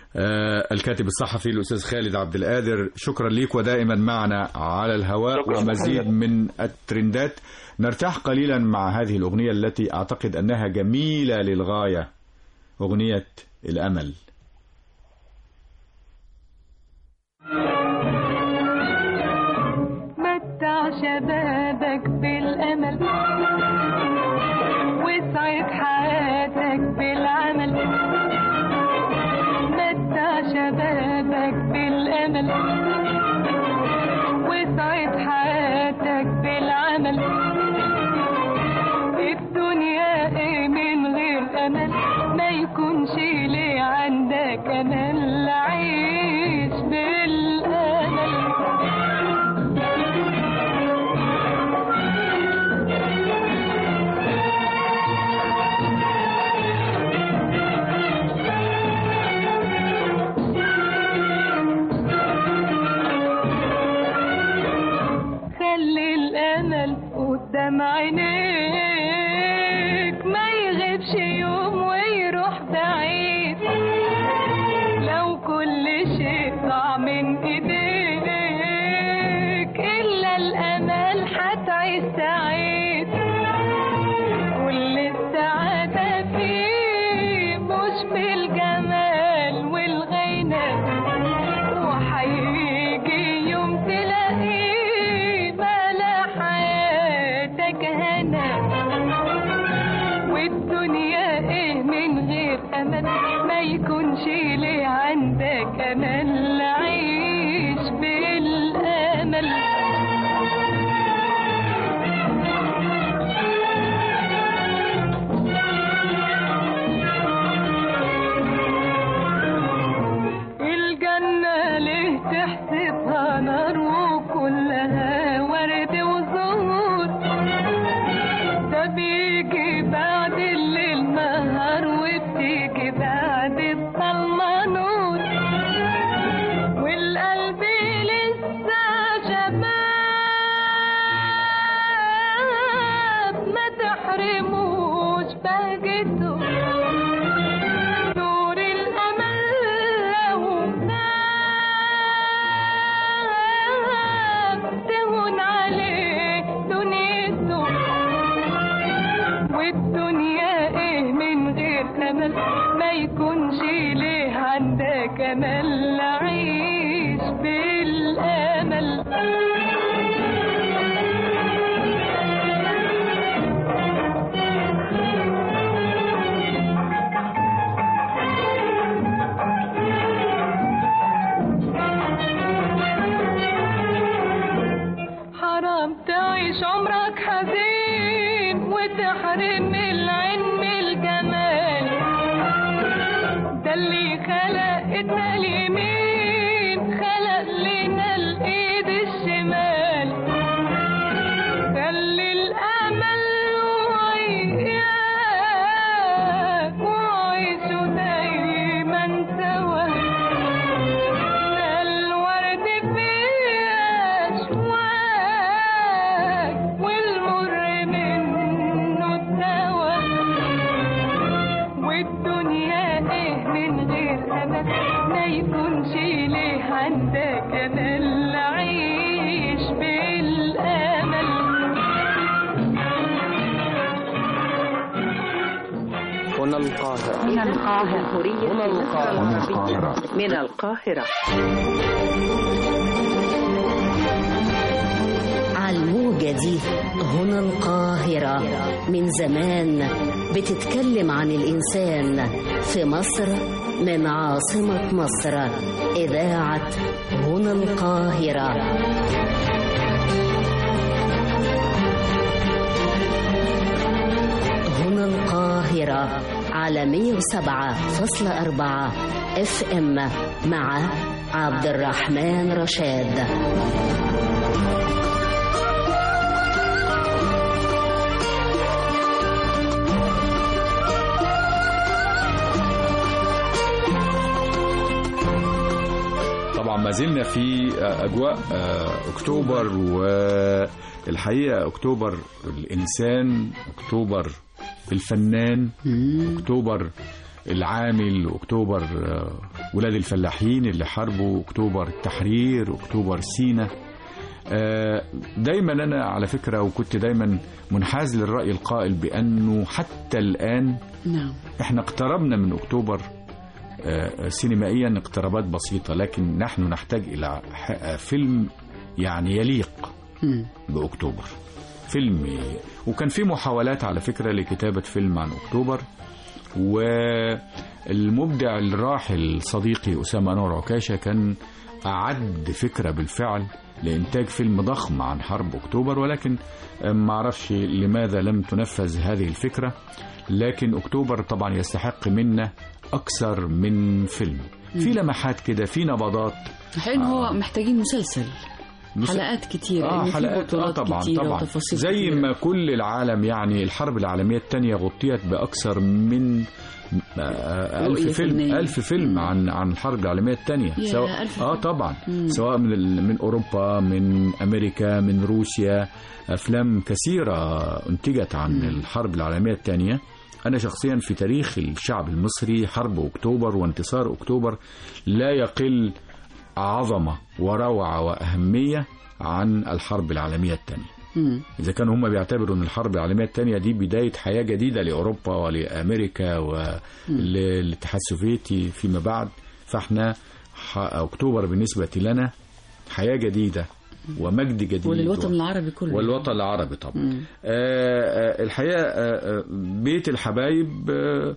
آه الكاتب الصحفي الأستاذ خالد عبد القادر شكرا ليك ودائما معنا على الهواء شكراً. ومزيد من الترندات نرتاح قليلا مع هذه الأغنية التي أعتقد أنها جميلة للغاية أغنية الأمل متع شبابك بالأمل واسعد حياتك بالعمل متع شبابك حياتك بالعمل الدنيا ايه من غير امل ما يكونش ليه عندك امل عيش بالامل خلي الامل قدام عينيك ما يغيبش يوم ويروح بعيد لو كل شيء ضاع من ايديك الا الامل هتعيش سعيد كل السعادة فيه مش بالجمال والغنى وحيجي يوم تلاقيه ملا حياتك هنا والدنيا ايه من غير امل ما يكونش ليه عندك امل عيش بالامل الجنة ليه تحسبها نار وكلها ورد وزهور ده بيجي بعد الليل نهار وبتيجي بعد الضلمة نور والقلب لسه شباب ما تحرموش بهجته نور الأمل لو غاب تهون عليه دنيته والدنيا ايه من غير امل ما يكونش ليه عندك امل عيش بالامل حرام تعيش عمرك حزين وتحرم العين من الجمال ده اللي خلقتنا اليمين خلق لنا الايد الشمال خلي الامل وياك وعيشوا دايما سوا الورد فيه أشواك والمر منه الدواء والدنيا ايه من غير امل ما يكونش ليه عندك امل عيش بالامل هنا القاهرة هنا القاهرة هنا القاهرة من القاهرة على الموجة دي هنا القاهرة من زمان بتتكلم عن الإنسان في مصر من عاصمة مصر إذاعة هنا القاهرة هنا القاهرة على 107.4 اف ام مع عبد الرحمن رشاد طبعا ما زلنا في اجواء اكتوبر والحقيقه اكتوبر الانسان اكتوبر الفنان اكتوبر العامل اكتوبر ولاد الفلاحين اللي حاربوا اكتوبر التحرير اكتوبر سينا دايما انا على فكره وكنت دايما منحاز للراي القائل بانه حتى الان نعم احنا اقتربنا من اكتوبر سينمائيا اقترابات بسيطة لكن نحن نحتاج إلى فيلم يعني يليق بأكتوبر فيلم وكان في محاولات على فكرة لكتابة فيلم عن أكتوبر والمبدع الراحل صديقي أسامة نور عكاشة كان أعد فكرة بالفعل لإنتاج فيلم ضخم عن حرب أكتوبر ولكن ما أعرفش لماذا لم تنفذ هذه الفكرة لكن أكتوبر طبعا يستحق منا أكثر من فيلم في لمحات كده في نبضات حين هو محتاجين مسلسل مس- حلقات كتير اه لأن في حلقات آه بطولات طبعا كتيرة طبعا وتفاصيل زي كتيرة. ما كل العالم يعني الحرب العالميه الثانيه غطيت باكثر من آه، رؤية ألف فيلم فنية. ألف فيلم عن عن الحرب العالمية الثانية يا سواء ألف اه فيلم. طبعا مم. سواء من ال- من أوروبا من أمريكا من روسيا أفلام كثيرة أنتجت عن الحرب العالمية الثانية أنا شخصيا في تاريخ الشعب المصري حرب أكتوبر وانتصار أكتوبر لا يقل عظمة وروعة وأهمية عن الحرب العالمية الثانية مم. إذا كانوا هم بيعتبروا أن الحرب العالمية الثانية دي بداية حياة جديدة لأوروبا ولأمريكا وللاتحاد السوفيتي فيما بعد فإحنا ح- أكتوبر بالنسبة لنا حياة جديدة ومجد جديد وللوطن و- العربي كله والوطن العربي طبعا مم. آه، آه، الحقيقة آه، آه، بيت الحبايب آه،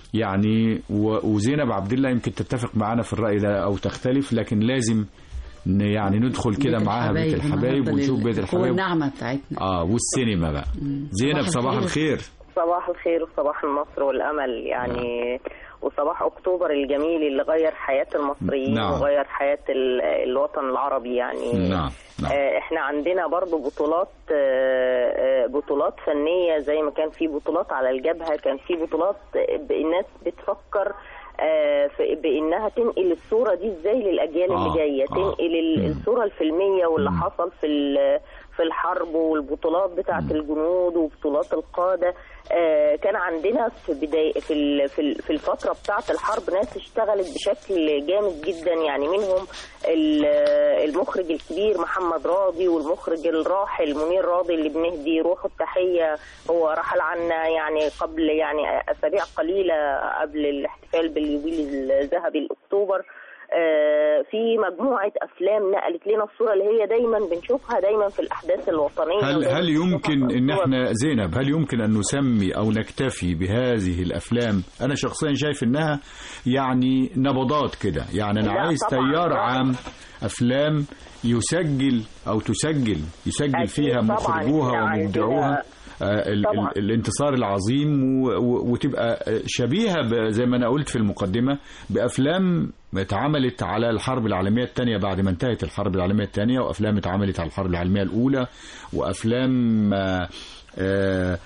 يعني و- وزينب عبد الله يمكن تتفق معنا في الرأي ده أو تختلف لكن لازم ن- يعني ندخل كده بيت معاها بيت الحبايب النهاردة ونشوف لل- بيت هو الحبايب النعمة بتاعتنا اه والسينما بقى زينب صباح صباح الخير. الخير صباح الخير وصباح النصر والامل يعني وصباح اكتوبر الجميل اللي غير حياه المصريين نعم. وغير حياه ال- الوطن العربي يعني نعم نعم آه، احنا عندنا برضو بطولات آه، آه، بطولات فنية زي ما كان في بطولات على الجبهة كان في بطولات آه، ب- الناس بتفكر آه، في- بانها تنقل الصورة دي ازاي للاجيال آه، اللي جاية آه. تنقل ال- الصورة الفيلمية واللي حصل في ال- في الحرب والبطولات بتاعة الجنود وبطولات القادة آه، كان عندنا في بداية في ال- في ال- في الفترة بتاعة الحرب ناس اشتغلت بشكل جامد جدا يعني منهم ال- المخرج الكبير محمد راضي والمخرج الراحل منير راضي اللي بنهدي روحه التحية هو رحل عنا يعني قبل يعني أسابيع قليلة قبل الاحتفال باليوبيل الذهبي لأكتوبر آه، في مجموعة أفلام نقلت لنا الصورة اللي هي دايما بنشوفها دايما في الأحداث الوطنية هل ودايماً هل بنشوفها يمكن في ان الصور. احنا زينب هل يمكن ان نسمي او نكتفي بهذه الافلام انا شخصيا شايف انها يعني نبضات كده يعني انا لا عايز طبعاً، تيار طبعاً. عام افلام يسجل او تسجل يسجل أكيد فيها طبعاً، مخرجوها إحنا عندنا- ومبدعوها آه، ال- طبعاً. ال- الانتصار العظيم و- و- وتبقى شبيهة ب- زي ما أنا قلت في المقدمة بأفلام اتعملت على الحرب العالمية الثانية بعد ما انتهت الحرب العالمية الثانية وأفلام اتعملت على الحرب العالمية الأولى وأفلام آه، آه،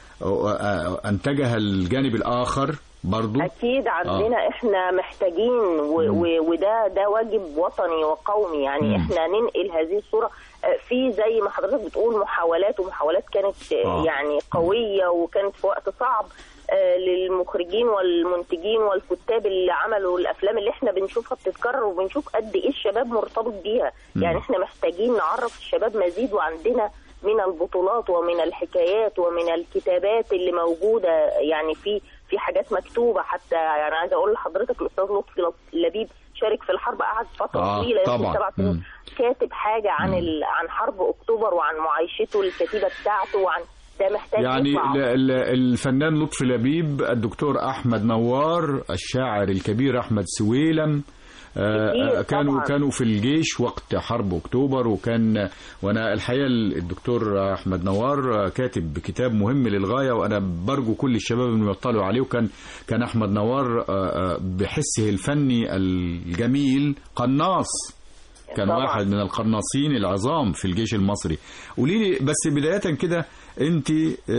آه، أنتجها الجانب الآخر برضو اكيد عندنا احنا محتاجين و و وده ده واجب وطني وقومي يعني مم. احنا ننقل هذه الصوره آه، في زي ما حضرتك بتقول محاولات ومحاولات كانت آه، آه. يعني قويه وكانت في وقت صعب آه، للمخرجين والمنتجين والكتاب اللي عملوا الافلام اللي احنا بنشوفها بتتكرر وبنشوف قد ايه الشباب مرتبط بيها مم. يعني احنا محتاجين نعرف الشباب مزيد وعندنا من البطولات ومن الحكايات ومن الكتابات اللي موجوده يعني في في حاجات مكتوبه حتى يعني عايزه اقول لحضرتك الاستاذ لطفي لبيب شارك في الحرب قعد فتره آه، طويله يمكن طبعاً. سبع سنين مم. كاتب حاجه عن ال... عن حرب اكتوبر وعن معايشته الكتيبه بتاعته وعن ده محتاج يعني يطلع. ال- ال- الفنان لطفي لبيب الدكتور احمد نوار الشاعر الكبير احمد سويلم آه، كتير آه، كانوا طبعاً. كانوا في الجيش وقت حرب اكتوبر وكان وانا الحقيقه الدكتور احمد نوار آه، كاتب كتاب مهم للغايه وانا برجو كل الشباب انه يطلعوا عليه وكان كان احمد نوار آه، آه، بحسه الفني الجميل قناص كان طبعاً. واحد من القناصين العظام في الجيش المصري قولي لي بس بداية كده انت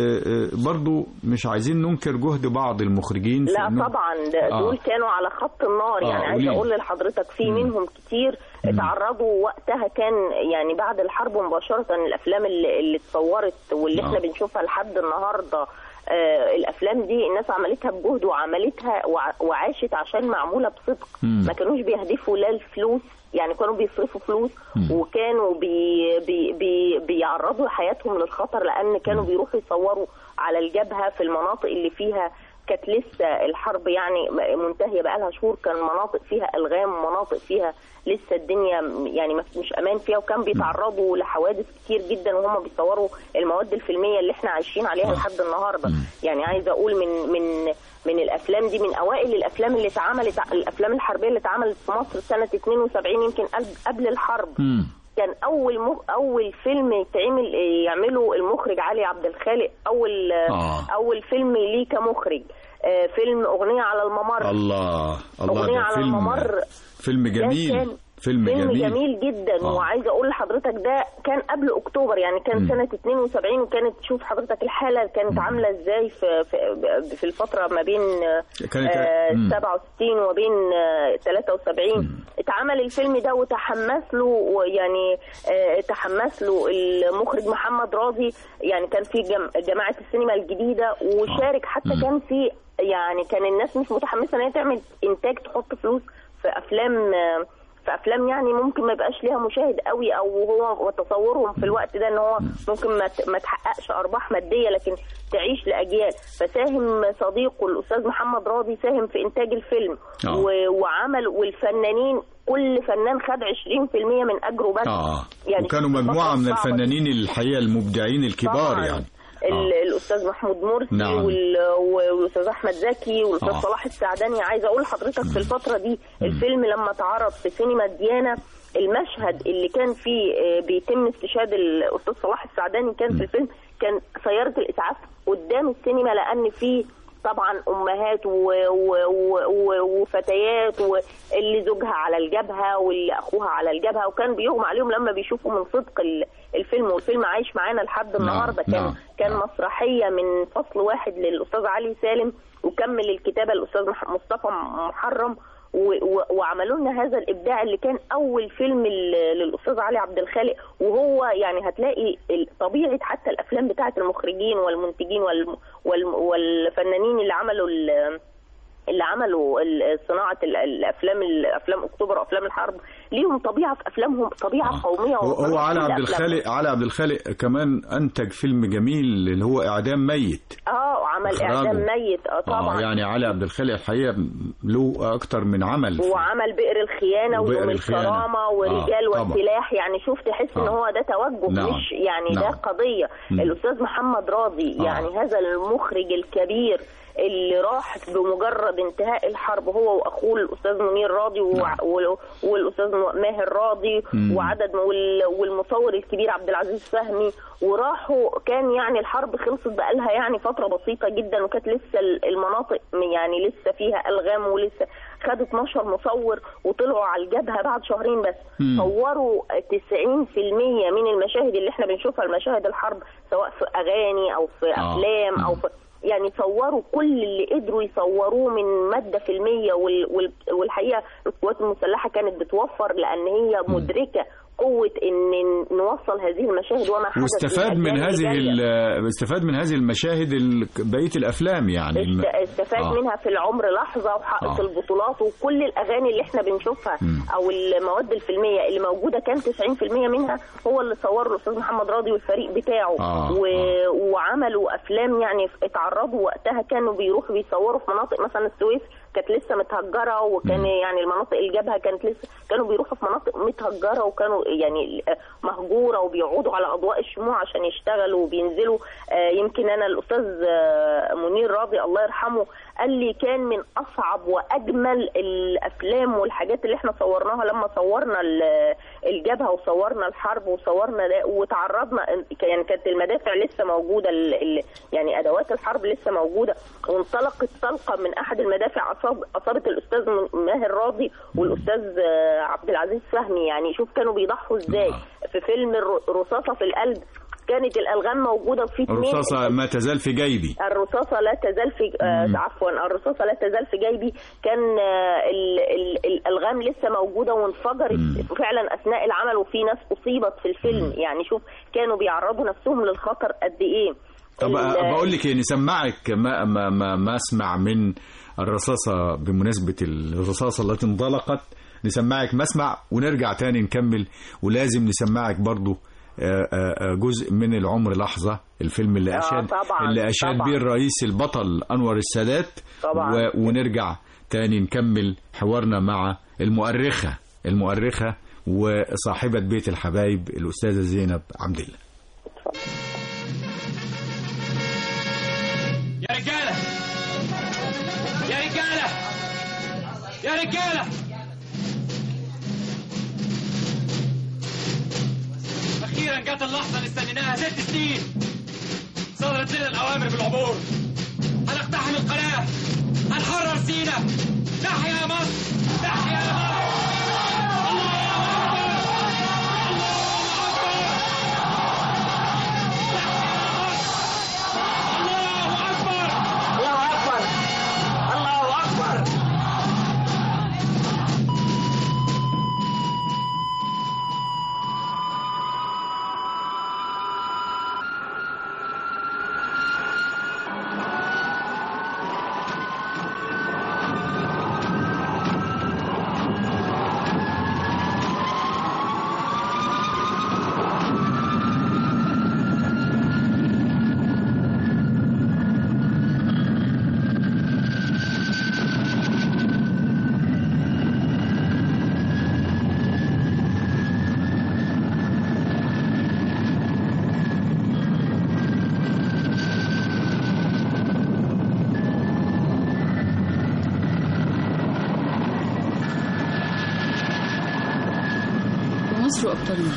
برضو مش عايزين ننكر جهد بعض المخرجين في لا إنه- طبعا ده آه. دول كانوا على خط النار آه، يعني قولي. عايزه اقول لحضرتك في منهم كتير اتعرضوا وقتها كان يعني بعد الحرب مباشره الافلام اللي, اللي اتصورت واللي آه. احنا بنشوفها لحد النهارده آه الافلام دي الناس عملتها بجهد وعملتها وع- وعاشت عشان معموله بصدق مم. ما كانوش بيهدفوا لا الفلوس يعني كانوا بيصرفوا فلوس مم. وكانوا بي بي بي بيعرضوا حياتهم للخطر لان كانوا بيروحوا يصوروا على الجبهه في المناطق اللي فيها كانت لسه الحرب يعني منتهيه بقى لها شهور كان مناطق فيها الغام ومناطق فيها لسه الدنيا يعني ما- مش امان فيها وكان بيتعرضوا لحوادث كتير جدا وهم بيصوروا المواد الفيلميه اللي احنا عايشين عليها لحد النهارده يعني عايزه اقول من من من الافلام دي من اوائل الافلام اللي اتعملت الافلام الحربيه اللي اتعملت في مصر سنه 72 يمكن قبل- قبل الحرب مم. كان اول م... اول فيلم يتعمل يعمله المخرج علي عبد الخالق اول آه. اول فيلم ليه كمخرج آه، فيلم اغنيه على الممر الله الله أغنية ده على فيلم الممر فيلم ده جميل كان فيلم, فيلم جميل, جميل جدا آه. وعايزه اقول لحضرتك ده كان قبل اكتوبر يعني كان مم. سنه 72 وكانت شوف حضرتك الحاله كانت عامله ازاي في في, في الفتره ما بين كانت- آه مم. 67 وبين آه 73 اتعمل الفيلم ده وتحمس له ويعني آه تحمس له المخرج محمد راضي يعني كان في جم جماعه السينما الجديده وشارك حتى كان في يعني كان الناس مش متحمسه ان هي تعمل انتاج تحط فلوس في افلام آه في افلام يعني ممكن ما يبقاش ليها مشاهد قوي او هو وتصورهم في الوقت ده ان هو ممكن ما ت- ما تحققش ارباح ماديه لكن تعيش لاجيال فساهم صديقه الاستاذ محمد راضي ساهم في انتاج الفيلم آه. و- وعمل والفنانين كل فنان خد 20% من اجره بس اه يعني وكانوا في مجموعه الفترة من الصعبة دي. الفنانين الحقيقه المبدعين الكبار طبعاً. يعني ال- الاستاذ محمود مرسي نعم. وال- والاستاذ احمد زكي والاستاذ آه. صلاح السعداني عايزه اقول لحضرتك في الفتره دي الفيلم لما اتعرض في سينما ديانا المشهد اللي كان فيه آه، بيتم استشهاد الاستاذ صلاح السعداني كان في الفيلم كان سياره الاسعاف قدام السينما لان فيه طبعا امهات و... و... و... و... وفتيات واللي زوجها على الجبهه واللي اخوها على الجبهه وكان بيغمى عليهم لما بيشوفوا من صدق ال- الفيلم والفيلم عايش معانا لحد النهارده كان نعم، كان مسرحيه من فصل واحد للاستاذ علي سالم وكمل الكتابه الاستاذ مح- مصطفى محرم و- و- وعملوا لنا هذا الابداع اللي كان اول فيلم ل- للاستاذ علي عبد الخالق وهو يعني هتلاقي ال- طبيعه حتى الافلام بتاعه المخرجين والمنتجين والم- والم- والفنانين اللي عملوا ال- اللي عملوا ال- صناعه ال- الافلام الافلام اكتوبر وافلام الحرب ليهم طبيعه في افلامهم طبيعه قوميه هو هو ومناطق علي في عبد الأفلام. الخالق علي عبد الخالق كمان انتج فيلم جميل اللي هو اعدام ميت اه عمل إخراجه. اعدام ميت اه طبعا اه يعني علي عبد الخالق الحقيقه له اكتر من عمل وعمل بئر الخيانه وبئر ويوم الخيانة. الكرامه ورجال آه، طبعا. والسلاح يعني شوف تحس ان آه. هو ده توجه نعم. مش يعني نعم. ده قضيه مم. الاستاذ محمد راضي آه. يعني هذا المخرج الكبير اللي راح بمجرد انتهاء الحرب هو واخوه الاستاذ منير راضي وع- وال- والاستاذ ماهر راضي مم. وعدد وال- والمصور الكبير عبد العزيز فهمي وراحوا كان يعني الحرب خلصت بقالها يعني فتره بسيطه جدا وكانت لسه المناطق يعني لسه فيها الغام ولسه خدوا 12 مصور وطلعوا على الجبهه بعد شهرين بس مم. صوروا 90% من المشاهد اللي احنا بنشوفها المشاهد الحرب سواء في اغاني او في آه. افلام او في يعني صوروا كل اللي قدروا يصوروه من ماده فيلميه وال وال والحقيقه القوات المسلحه كانت بتوفر لان هي مدركه قوه ان نوصل هذه المشاهد وما حدث واستفاد من للأجيال هذه اللي جاية. ال- استفاد من هذه المشاهد ال- بقيه الافلام يعني است- استفاد آه. منها في العمر لحظه وحقق آه. البطولات وكل الاغاني اللي احنا بنشوفها مم. او المواد الفيلميه اللي موجوده كان 90% منها هو اللي صوره الاستاذ محمد راضي والفريق بتاعه آه. و... وعملوا افلام يعني اتعرضوا وقتها كانوا بيروحوا بيصوروا في مناطق مثلا السويس كانت لسه متهجره وكان يعني المناطق الجبهه كانت لسه كانوا بيروحوا في مناطق متهجره وكانوا يعني مهجوره وبيقعدوا على اضواء الشموع عشان يشتغلوا وبينزلوا آه، يمكن انا الاستاذ آه، منير راضي الله يرحمه قال لي كان من اصعب واجمل الافلام والحاجات اللي احنا صورناها لما صورنا ال- الجبهه وصورنا الحرب وصورنا ده وتعرضنا يعني كانت المدافع لسه موجوده ال ال يعني ادوات الحرب لسه موجوده وانطلقت طلقه من احد المدافع اصاب اصابت الاستاذ ماهر راضي والاستاذ آه، عبد العزيز فهمي يعني شوف كانوا بيضحوا ازاي في فيلم الر- رصاصه في القلب كانت الالغام موجوده وفي اتنين الرصاصه ما تزال في جيبي الرصاصة لا تزال في آه مم. عفوا الرصاصة لا تزال في جيبي كان آه ال- ال- الألغام لسه موجودة وانفجرت فعلا أثناء العمل وفي ناس أصيبت في الفيلم يعني شوف كانوا بيعرضوا نفسهم للخطر قد إيه طب ال- بقول لك ايه نسمعك ما ما ما, ما اسمع من الرصاصه بمناسبه الرصاصه التي انطلقت نسمعك مسمع ونرجع تاني نكمل ولازم نسمعك برضو آه، آه، آه، جزء من العمر لحظة الفيلم اللي آه، أشاد طبعاً، اللي أشاد طبعاً. بيه الرئيس البطل أنور السادات طبعاً. و... ونرجع تاني نكمل حوارنا مع المؤرخة المؤرخة وصاحبة بيت الحبايب الأستاذة زينب عبد الله يا رجاله يا رجاله يا رجاله أخيرا جت اللحظة اللي استنيناها ست سنين صدرت لنا الأوامر بالعبور هنقتحم القناة هنحرر سينا تحيا مصر تحيا مصر الله أكبر الله أكبر مصر وابطالنا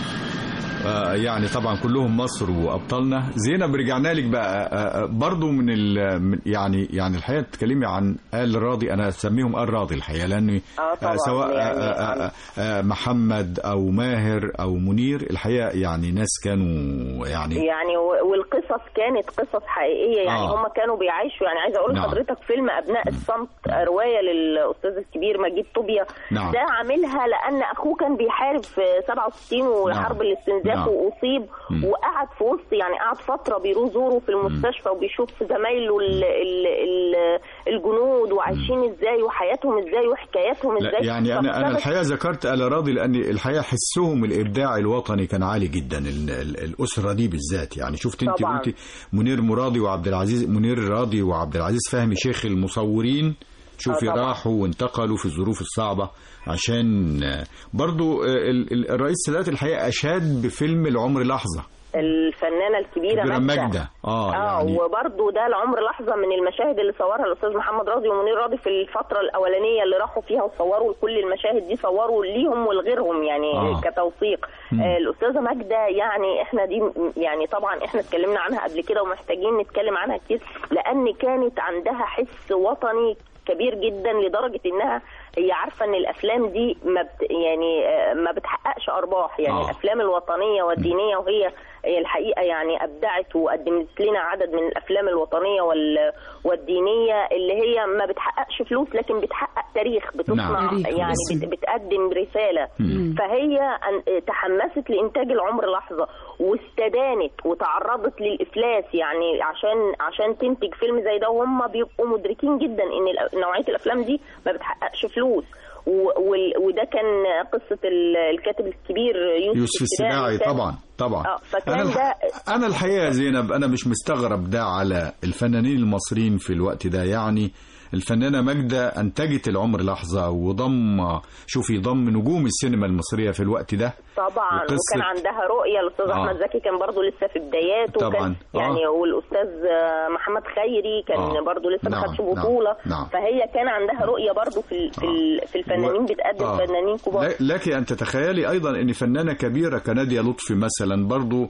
آه، يعني طبعا كلهم مصر وابطالنا زينب رجعنا لك بقى آه، آه، برضو من ال من- يعني يعني الحقيقه تتكلمي عن ال راضي انا اسميهم ال راضي الحقيقه لاني آه طبعاً، سواء يعني آه، آه، آه، محمد او ماهر او منير الحقيقه يعني ناس كانوا يعني يعني و- والقصص كانت قصص حقيقيه يعني آه. هم كانوا بيعيشوا يعني عايزه اقول نعم. لحضرتك فيلم ابناء الصمت روايه للاستاذ الكبير مجيد طوبيا نعم. ده عاملها لان اخوه كان بيحارب في 67 وحرب الاستنزاف نعم. واصيب مم. وقعد في وسط يعني قعد فتره بيزوره في المستشفى وبيشوف زمايله ال ال ال الجنود وعايشين ازاي وحياتهم ازاي وحكاياتهم لا ازاي يعني انا انا فابتدت- الحقيقه ذكرت ال راضي لان الحقيقه حسهم الابداعي الوطني كان عالي جدا ال- ال- الاسره دي بالذات يعني شفت انت طبعاً. قلتي منير مرادي وعبد العزيز منير راضي وعبد العزيز فهمي شيخ المصورين شوفي آه طبعاً. راحوا وانتقلوا في الظروف الصعبه عشان آه، برضو آه، ال- ال- الرئيس السادات الحقيقه اشاد بفيلم العمر لحظه الفنانه الكبيره كبيرة ماجدة. ماجدة. آه، اه يعني- وبرده ده العمر لحظه من المشاهد اللي صورها الاستاذ محمد راضي ومنير راضي في الفتره الاولانيه اللي راحوا فيها وصوروا كل المشاهد دي صوروا ليهم ولغيرهم يعني آه. كتوثيق مم. آه الاستاذه ماجده يعني احنا دي م- يعني طبعا احنا اتكلمنا عنها قبل كده ومحتاجين نتكلم عنها كتير لان كانت عندها حس وطني كبير جدا لدرجه انها هي عارفه ان الافلام دي ما بت يعني آه، ما بتحققش ارباح يعني آه. الافلام الوطنيه والدينيه وهي هي الحقيقه يعني ابدعت وقدمت لنا عدد من الافلام الوطنيه وال والدينيه اللي هي ما بتحققش فلوس لكن بتحقق تاريخ بتصنع نعم. تاريخ يعني بس. بت- بتقدم رساله مم. فهي أن- تحمست لانتاج العمر لحظه واستدانت وتعرضت للافلاس يعني عشان عشان تنتج فيلم زي ده وهم بيبقوا مدركين جدا ان الأ- نوعيه الافلام دي ما بتحققش فلوس و- وال- وده كان قصه ال- الكاتب الكبير يوسف, يوسف السباعي كان- طبعا طبعا اه فكان أنا, ده الح... أنا الحقيقة يا زينب أنا مش مستغرب ده على الفنانين المصريين في الوقت ده يعني الفنانة ماجدة أنتجت العمر لحظة وضم شوفي ضم نجوم السينما المصرية في الوقت ده طبعا وقصة- وكان عندها رؤيه الاستاذ آه. احمد زكي كان برضه لسه في بداياته طبعاً. وكان آه. يعني والاستاذ آه، محمد خيري كان آه. برضه لسه ما نعم، خدش نعم، بطوله نعم. فهي كان عندها رؤيه برضه في ال- في ال- في الفنانين بتقدم آه. فنانين كبار ل- لك أن تتخيلي أيضا أن فنانة كبيرة كنادية لطفي مثلا برضو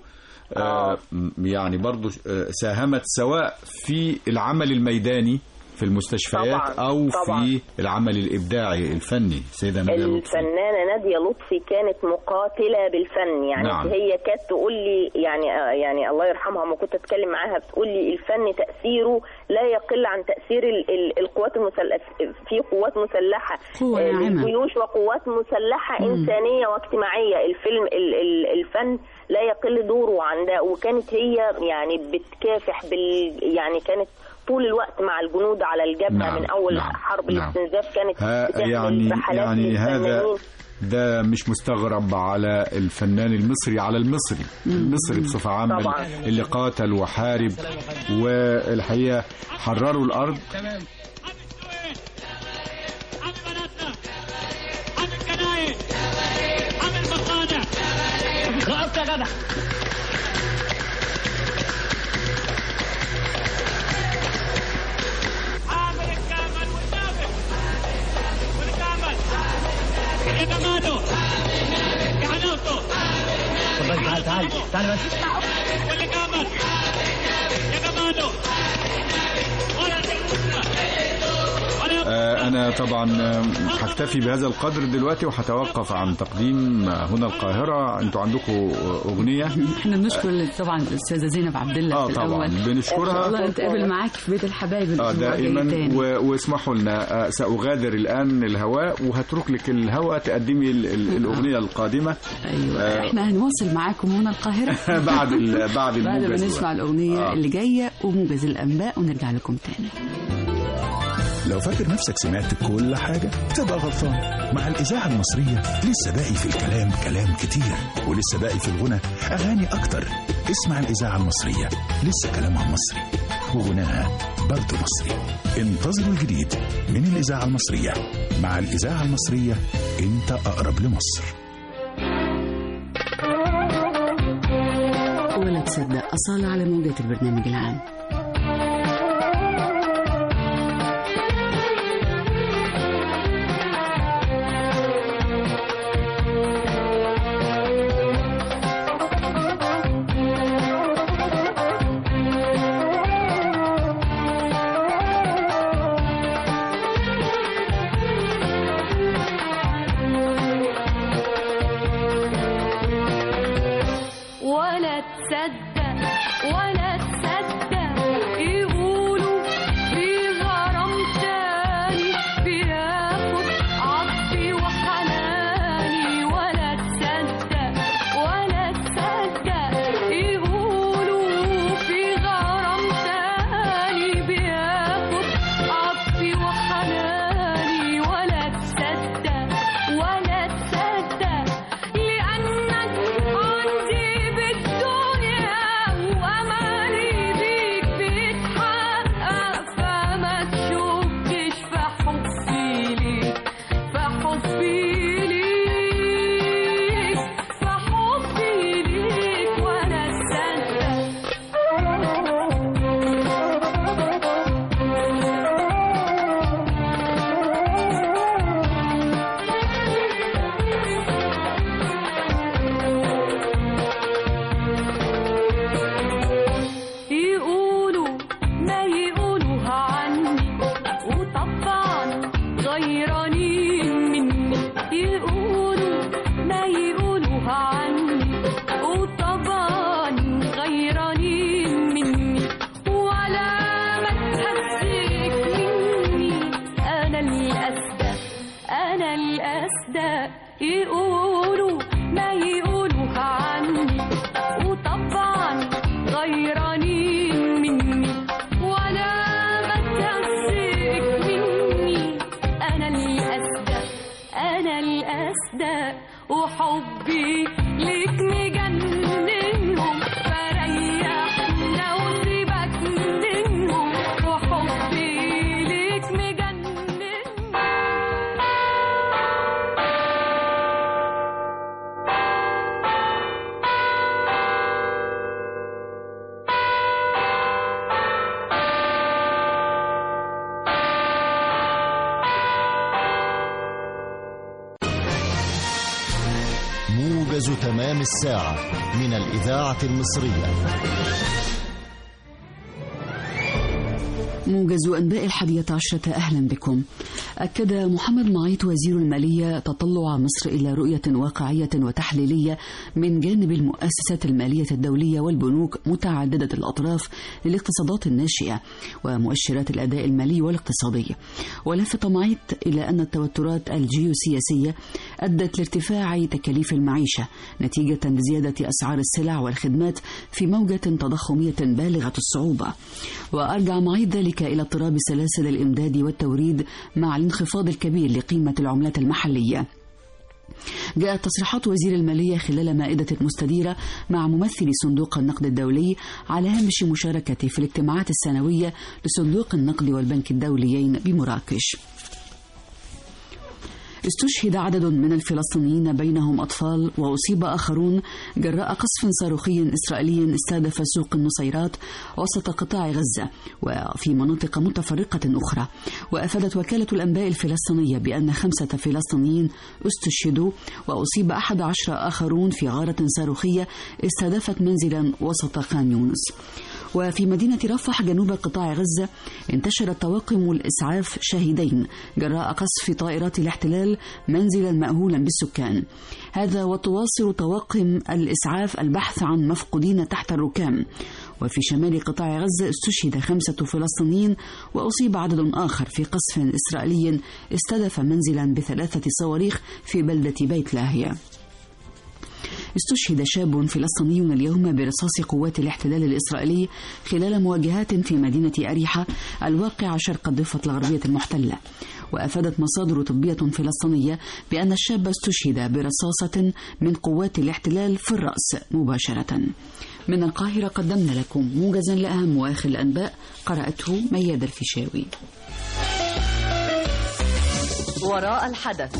آه يعني برضو آه ساهمت سواء في العمل الميداني في المستشفيات طبعاً، أو طبعاً. في العمل الإبداعي الفني سيدة نادية لطفي الفنانه ناديه لطفي كانت مقاتله بالفن يعني نعم. هي كانت تقول لي يعني آه، يعني الله يرحمها ما كنت اتكلم معاها بتقول لي الفن تاثيره لا يقل عن تاثير ال- ال- القوات المسلحه في قوات مسلحه قوة آه، ناعمة. جيوش وقوات مسلحه مم. انسانيه واجتماعيه الفيلم ال- ال- الفن لا يقل دوره عن ده وكانت هي يعني بتكافح بال يعني كانت طول الوقت مع الجنود على الجبهه نعم، من اول نعم، حرب نعم. الاستنزاف كانت ها بتعمل يعني رحلات يعني هذا للفنانين. ده مش مستغرب على الفنان المصري على المصري المصري بصفة عامة طبعاً. اللي قاتل وحارب والحقيقة حرروا الأرض وقفت يا جدع عامل الكامل والنابل والكامل يا جماعته يا حلاوته اتفضل تعال تعال تعال تعال بس واللي جنبك يا كمانو آه، أنا طبعا آه، هكتفي بهذا القدر دلوقتي وهتوقف عن تقديم آه، هنا القاهرة أنتوا عندكم آه، أغنية احنا بنشكر طبعا الاستاذه زينب عبد الله آه، في طبعاً. الاول بنشكرها. ان شاء الله نتقابل معاك في بيت الحبايب اه الاسبوع الجاي دائما تاني و- واسمحوا لنا آه، سأغادر الآن الهواء وهترك لك الهواء تقدمي ال- ال- الأغنية القادمة ايوه احنا هنواصل معاكم هنا القاهره بعد ال- بعد بعد ما الموجز نسمع الاغنيه آه. اللي جايه وموجز الانباء ونرجع لكم تاني لو فاكر نفسك سمعت كل حاجة تبقى غلطان مع الإذاعة المصرية لسه باقي في الكلام كلام كتير ولسه باقي في الغنى أغاني أكتر اسمع الإذاعة المصرية لسه كلامها مصري وغناها برضه مصري انتظروا الجديد من الإذاعة المصرية مع الإذاعة المصرية أنت أقرب لمصر ولا تصدق أصالة على موجة البرنامج العام ولا تصدق ولا تصدق يقولوا في غرام تاني بياخد عطفي وحناني ولا تصدق ولا تصدق يقولوا في غرام تاني بياخد عطفي وحناني ولا تصدق ولا تصدق لأنك عندي بالدنيا وأماني بيك بيتحقق فما تشكش في حبي ليك في حبي ليك في حبي ليك ولا يقولوا ما يقولوها عني وطبعا غيرانين مني يقولوا ما يقولوها عني وطبعا غيرانين مني ولا ما تهزيك مني انا الاسدى انا الاسدى يقولوا ما يقولوها عني وطبعا غيرانين مني ولا ما تهزيك مني انا الاسدى انا الاسدى وحبي ليك مجننهم فريحنا وسيبك منهم وحبي ليك مجننهم موجز تمام الساعة من الإذاعة المصرية موجز أنباء الحادية عشرة أهلا بكم أكد محمد معيط وزير المالية تطلع مصر إلى رؤية واقعية وتحليلية من جانب المؤسسات المالية الدولية والبنوك متعددة الأطراف للاقتصادات الناشئة ومؤشرات الأداء المالي والاقتصادي ولفت معيط إلى أن التوترات الجيوسياسية أدت لارتفاع تكاليف المعيشة نتيجة لزيادة أسعار السلع والخدمات في موجة تضخمية بالغة الصعوبة وأرجع معيط ذلك إلى اضطراب سلاسل الإمداد والتوريد مع الانخفاض الكبير لقيمة العملات المحلية جاءت تصريحات وزير المالية خلال مائدة مستديرة مع ممثل صندوق النقد الدولي على هامش مشاركته في الاجتماعات السنوية لصندوق النقد والبنك الدوليين بمراكش استشهد عدد من الفلسطينيين بينهم أطفال وأصيب آخرون جراء قصف صاروخي إسرائيلي استهدف سوق النصيرات وسط قطاع غزة وفي مناطق متفرقة أخرى وأفادت وكالة الأنباء الفلسطينية بأن خمسة فلسطينيين استشهدوا وأصيب أحد عشر آخرون في غارة صاروخية استهدفت منزلا وسط خان يونس وفي مدينة رفح جنوب قطاع غزة انتشرت طواقم الإسعاف شاهدين جراء قصف طائرات الاحتلال منزلا مأهولا بالسكان هذا وتواصل طواقم الإسعاف البحث عن مفقودين تحت الركام وفي شمال قطاع غزة استشهد خمسة فلسطينيين وأصيب عدد آخر في قصف إسرائيلي استهدف منزلا بثلاثة صواريخ في بلدة بيت لاهية استشهد شاب فلسطيني اليوم برصاص قوات الاحتلال الإسرائيلي خلال مواجهات في مدينة أريحة الواقعة شرق الضفة الغربية المحتلة وأفادت مصادر طبية فلسطينية بأن الشاب استشهد برصاصة من قوات الاحتلال في الرأس مباشرة من القاهرة قدمنا لكم موجزا لأهم وآخر الأنباء قرأته مياد الفيشاوي وراء الحدث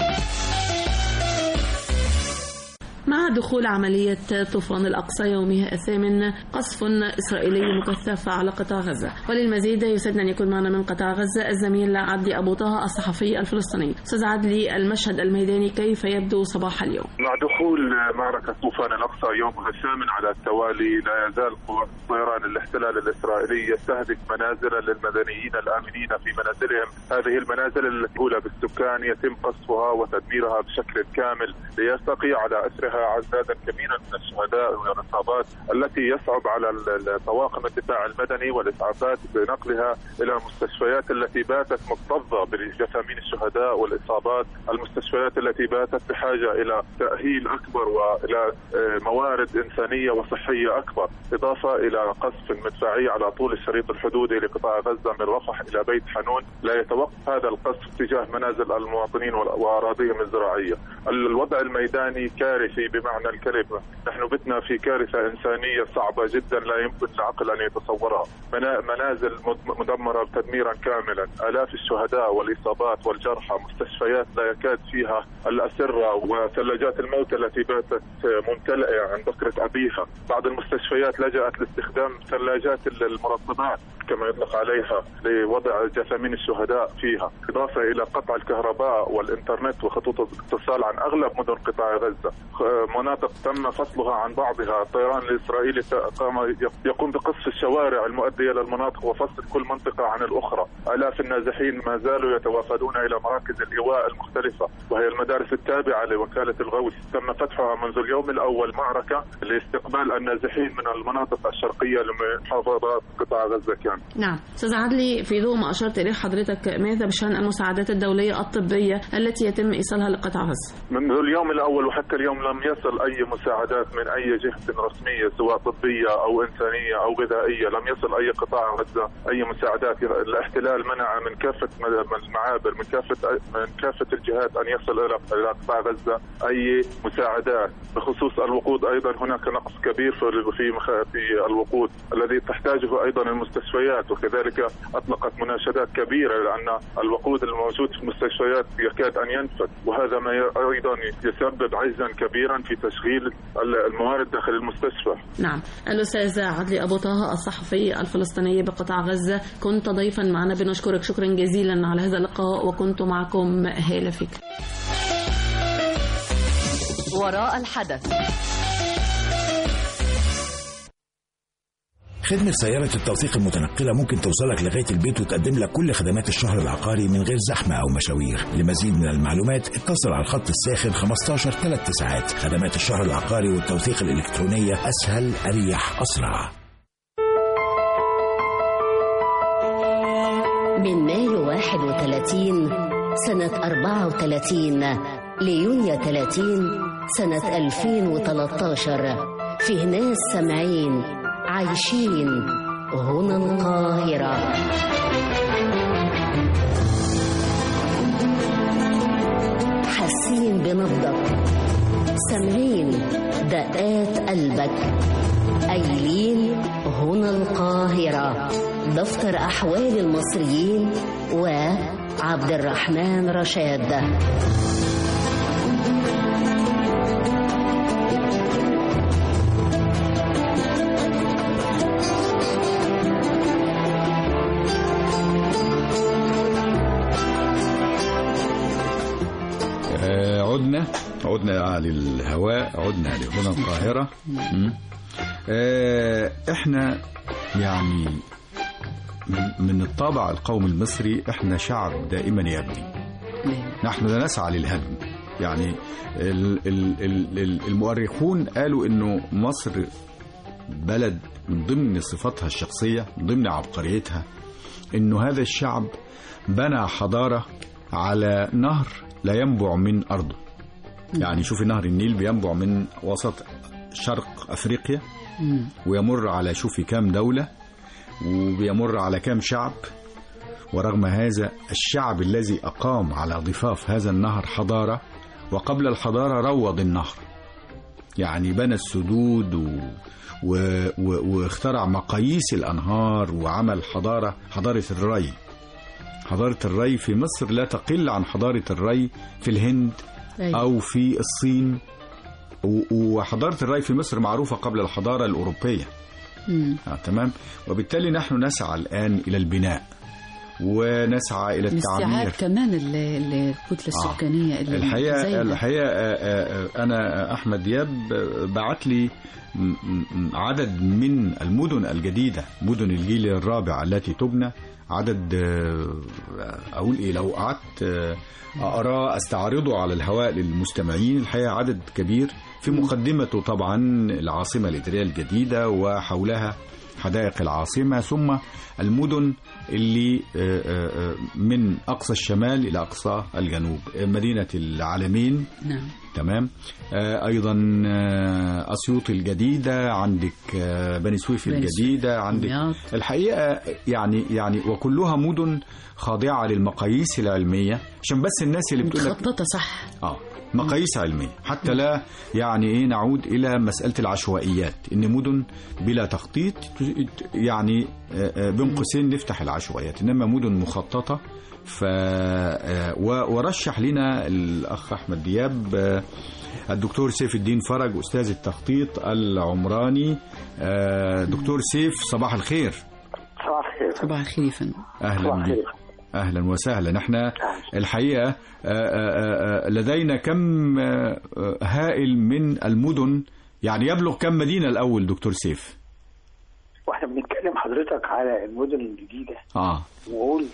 مع دخول عملية طوفان الأقصى يومها الثامن قصف إسرائيلي مكثف على قطاع غزة وللمزيد يسعدنا أن يكون معنا من قطاع غزة الزميل عدلي أبو طه الصحفي الفلسطيني أستاذ عدلي المشهد الميداني كيف يبدو صباح اليوم مع دخول معركة طوفان الأقصى يومها الثامن على التوالي لا يزال طيران الاحتلال الإسرائيلي يستهدف منازل للمدنيين الآمنين في منازلهم هذه المنازل الأولى بالسكان يتم قصفها وتدميرها بشكل كامل ليستقي على أسرها عددا كبيرا من الشهداء والاصابات التي يصعب على طواقم الدفاع المدني والاسعافات بنقلها الى المستشفيات التي باتت مكتظه بجثامين الشهداء والاصابات، المستشفيات التي باتت بحاجه الى تاهيل اكبر والى موارد انسانيه وصحيه اكبر، اضافه الى قصف مدفعي على طول الشريط الحدودي لقطاع غزه من رفح الى بيت حنون، لا يتوقف هذا القصف تجاه منازل المواطنين واراضيهم الزراعيه. الوضع الميداني كارثي بمعنى الكلمة نحن بتنا في كارثة إنسانية صعبة جدا لا يمكن العقل أن يتصورها منازل مدمرة تدميرا كاملا آلاف الشهداء والإصابات والجرحى مستشفيات لا يكاد فيها الأسرة وثلاجات الموت التي باتت ممتلئة عن بكرة أبيها بعض المستشفيات لجأت لاستخدام ثلاجات المرطبات كما يطلق عليها لوضع جثامين الشهداء فيها إضافة إلى قطع الكهرباء والإنترنت وخطوط الاتصال عن أغلب مدن قطاع غزة مناطق تم فصلها عن بعضها الطيران الإسرائيلي قام يقوم بقصف الشوارع المؤدية إلى المناطق وفصل كل منطقة عن الأخرى آلاف النازحين ما زالوا يتوافدون إلى مراكز الإيواء المختلفة وهي المدارس التابعة لوكالة الغوث تم فتحها منذ اليوم الأول معركة لاستقبال النازحين من المناطق الشرقية لمحافظات قطاع غزة كان نعم أستاذ عدلي في ضوء ما أشرت إليه حضرتك ماذا بشأن المساعدات الدولية الطبية التي يتم إيصالها لقطاع غزة منذ اليوم الأول وحتى اليوم لم يصل أي مساعدات من أي جهة رسمية سواء طبية أو إنسانية أو غذائية لم يصل أي قطاع غزة أي مساعدات الاحتلال منع من كافة المعابر من كافة من كافة الجهات أن يصل إلى إلى قطاع غزة أي مساعدات بخصوص الوقود أيضا هناك نقص كبير في في في الوقود الذي تحتاجه أيضا المستشفيات وكذلك أطلقت مناشدات كبيرة لأن الوقود الموجود في المستشفيات يكاد أن ينفد وهذا ما أيضا يسبب عجزا كبيرا في تشغيل الموارد داخل المستشفى نعم الأستاذ عدلي أبو طه الصحفي الفلسطيني بقطاع غزة كنت ضيفا معنا بنشكرك شكرا جزيلا على هذا اللقاء وكنت معكم هالة فكر وراء الحدث خدمة سيارة التوثيق المتنقلة ممكن توصلك لغاية البيت وتقدم لك كل خدمات الشهر العقاري من غير زحمة أو مشاوير لمزيد من المعلومات اتصل على الخط الساخن 15 3 ساعات خدمات الشهر العقاري والتوثيق الإلكترونية أسهل أريح أسرع من مايو 31 سنة 34 ليونيو 30 سنة 2013 فيه ناس سامعين عايشين هنا القاهرة حاسين بنبضك سامعين دقات قلبك قايلين هنا القاهرة دفتر أحوال المصريين وعبد الرحمن رشاد عدنا للهواء عدنا لهنا القاهرة مم. آه، احنا يعني من- من الطابع القومي المصري احنا شعب دائما يبني نحن لا نسعى للهدم يعني ال- ال- ال- ال- المؤرخون قالوا انه مصر بلد من ضمن صفاتها الشخصية من ضمن عبقريتها انه هذا الشعب بنى حضارة على نهر لا ينبع من أرضه يعني شوفي نهر النيل بينبع من وسط شرق أفريقيا ويمر على شوفي كام دولة وبيمر على كام شعب ورغم هذا الشعب الذي أقام على ضفاف هذا النهر حضارة وقبل الحضارة روض النهر يعني بنى السدود و... و... و... واخترع مقاييس الأنهار وعمل حضارة حضارة الري حضارة الري في مصر لا تقل عن حضارة الري في الهند أيوة. أو في الصين و... وحضارة الري في مصر معروفة قبل الحضارة الأوروبية مم. آه تمام وبالتالي نحن نسعى الآن إلى البناء ونسعى إلى الاستيعاب التعمير كمان ال- ال- الكتلة السكانية اللي الحقيقة متزايدة. الحقيقة آه، آه، آه، أنا أحمد دياب آه، بعت لي م- م- عدد من المدن الجديدة مدن الجيل الرابع التي تبنى عدد آه، أقول إيه لو قعدت آه، أقراه أستعرضه على الهواء للمستمعين الحقيقة عدد كبير في مقدمته طبعا العاصمة الإدارية الجديدة وحولها حدائق العاصمة ثم المدن اللي آه، آه، آه، من أقصى الشمال إلى أقصى الجنوب آه، مدينة العالمين نعم تمام آه، أيضا آه، أسيوط الجديدة عندك آه، بني سويف بني سويف، الجديدة عندك دمياط. الحقيقة يعني يعني وكلها مدن خاضعة للمقاييس العلمية عشان بس الناس اللي بتقول لك متخططة صح اه مقاييس علمية حتى لا يعني ايه نعود الى مسألة العشوائيات ان مدن بلا تخطيط يعني آه، آه، بين قوسين نفتح العشوائيات انما مدن مخططة ف آه، و- ورشح لنا الاخ احمد دياب آه، الدكتور سيف الدين فرج استاذ التخطيط العمراني آه، دكتور سيف صباح الخير صباح الخير صباح الخير يا فندم اهلا صباح بك الخير. اهلا وسهلا احنا الحقيقه آه، آه، آه، لدينا كم آه، آه، هائل من المدن يعني يبلغ كم مدينه الاول دكتور سيف واحنا بنتكلم حضرتك على المدن الجديده اه ونقول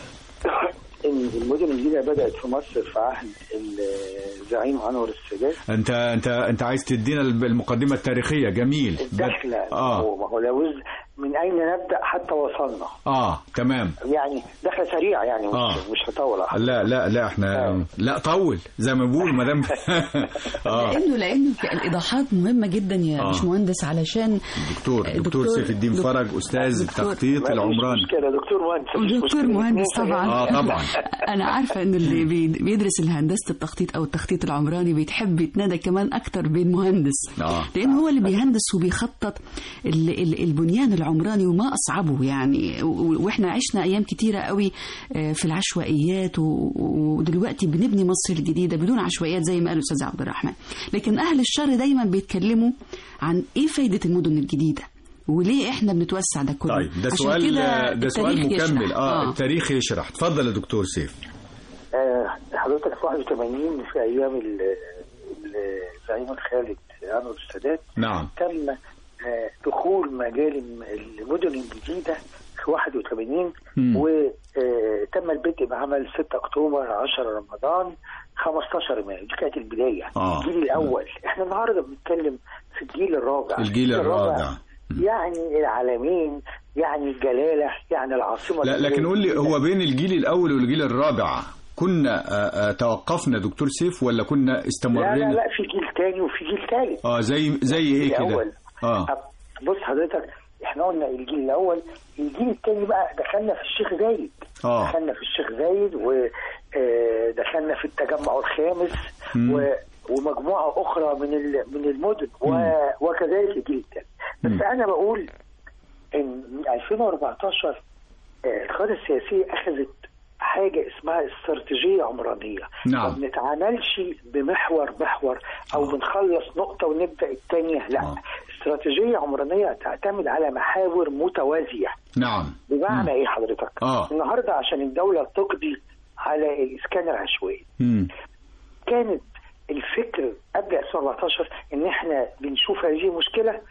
ان المدن الجديده بدات في مصر في عهد الزعيم انور السادات انت انت انت عايز تدينا المقدمه التاريخيه جميل الدخله اه ما هو لو من اين نبدا حتى وصلنا اه تمام يعني دخله سريعه يعني مش, آه. مش هطول على لا لا لا احنا لا طول زي ما بيقولوا ما دام اه لانه لانه الايضاحات مهمه جدا يا آه. باشمهندس علشان دكتور دكتور دكتور- سيف الدين دك- فرج استاذ دكتور- التخطيط العمراني كده دكتور مهندس دكتور مهندس طبعا اه طبعا انا عارفه ان اللي بي- بيدرس الهندسه التخطيط او التخطيط العمراني بيتحب يتنادى كمان اكتر بين مهندس اه لان هو اللي بيهندس وبيخطط ال- ال- البنيان العمراني وما اصعبه يعني و- واحنا عشنا ايام كتيره قوي آه، في العشوائيات و- ودلوقتي بنبني مصر الجديده بدون عشوائيات زي ما قال الاستاذ عبد الرحمن لكن اهل الشر دايما بيتكلموا عن ايه فايده المدن الجديده وليه احنا بنتوسع ده كله طيب ده عشان سؤال كده ده سؤال التاريخ يشرح. مكمل اه التاريخ يشرح اتفضل يا دكتور سيف آه، حضرتك في 81 في ايام ال- الزعيم الخالد انور السادات نعم تم آه، دخول مجال الم- المدن الجديده في 81 مم. وتم البدء بعمل 6 اكتوبر 10 رمضان 15 مايو دي كانت البدايه آه. الجيل الاول احنا النهارده بنتكلم في الجيل الرابع الجيل الرابع يعني العالمين يعني الجلاله يعني العاصمه لا لكن قول لي هو بين الجيل الاول والجيل الرابع كنا آه، آه، توقفنا دكتور سيف ولا كنا لا استمرينا لا لا في جيل تاني وفي جيل تالت اه زي زي ايه كده الأول. اه بص حضرتك احنا قلنا الجيل الاول الجيل الثاني بقى دخلنا في الشيخ زايد اه دخلنا في الشيخ زايد ودخلنا في التجمع الخامس مم. و- ومجموعه اخرى من ال- من المدن و- وكذلك الجيل الثاني بس انا بقول ان من 2014 آه، القياده السياسيه اخذت حاجه اسمها استراتيجيه عمرانيه نعم. ما بنتعاملش بمحور محور او بنخلص نقطه ونبدا الثانيه لا استراتيجيه عمرانيه تعتمد على محاور متوازيه نعم بمعنى ايه حضرتك آه. النهارده عشان الدوله تقضي على الاسكان العشوائي مم. كانت الفكر قبل 2014 ان احنا بنشوف هذه المشكله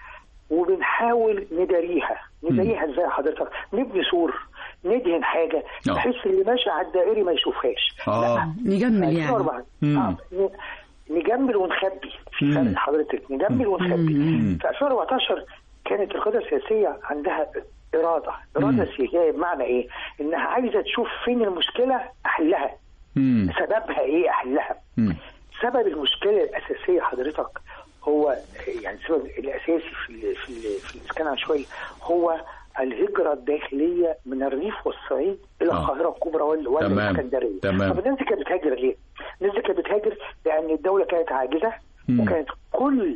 وبنحاول نداريها نداريها ازاي حضرتك نبني سور ندهن حاجه آه. بحيث اللي ماشي على الدائري ما يشوفهاش اه نجمل يعني 2004 مم. آه، ن- نجمل ونخبي في فرق حضرتك نجمل ونخبي مم. في 2014 كانت القياده السياسيه عندها اراده اراده سياسيه بمعنى ايه انها عايزه تشوف فين المشكله احلها مم. سببها ايه احلها مم. سبب المشكله الاساسيه حضرتك هو يعني السبب الاساسي في ال في ال في الاسكان العشوائي هو الهجره الداخليه من الريف والصعيد الى آه. القاهره الكبرى وال- تمام. والاسكندريه تمام. طب الناس دي كانت بتهاجر ليه؟ الناس دي كانت بتهاجر لان الدوله كانت عاجزه مم. وكانت كل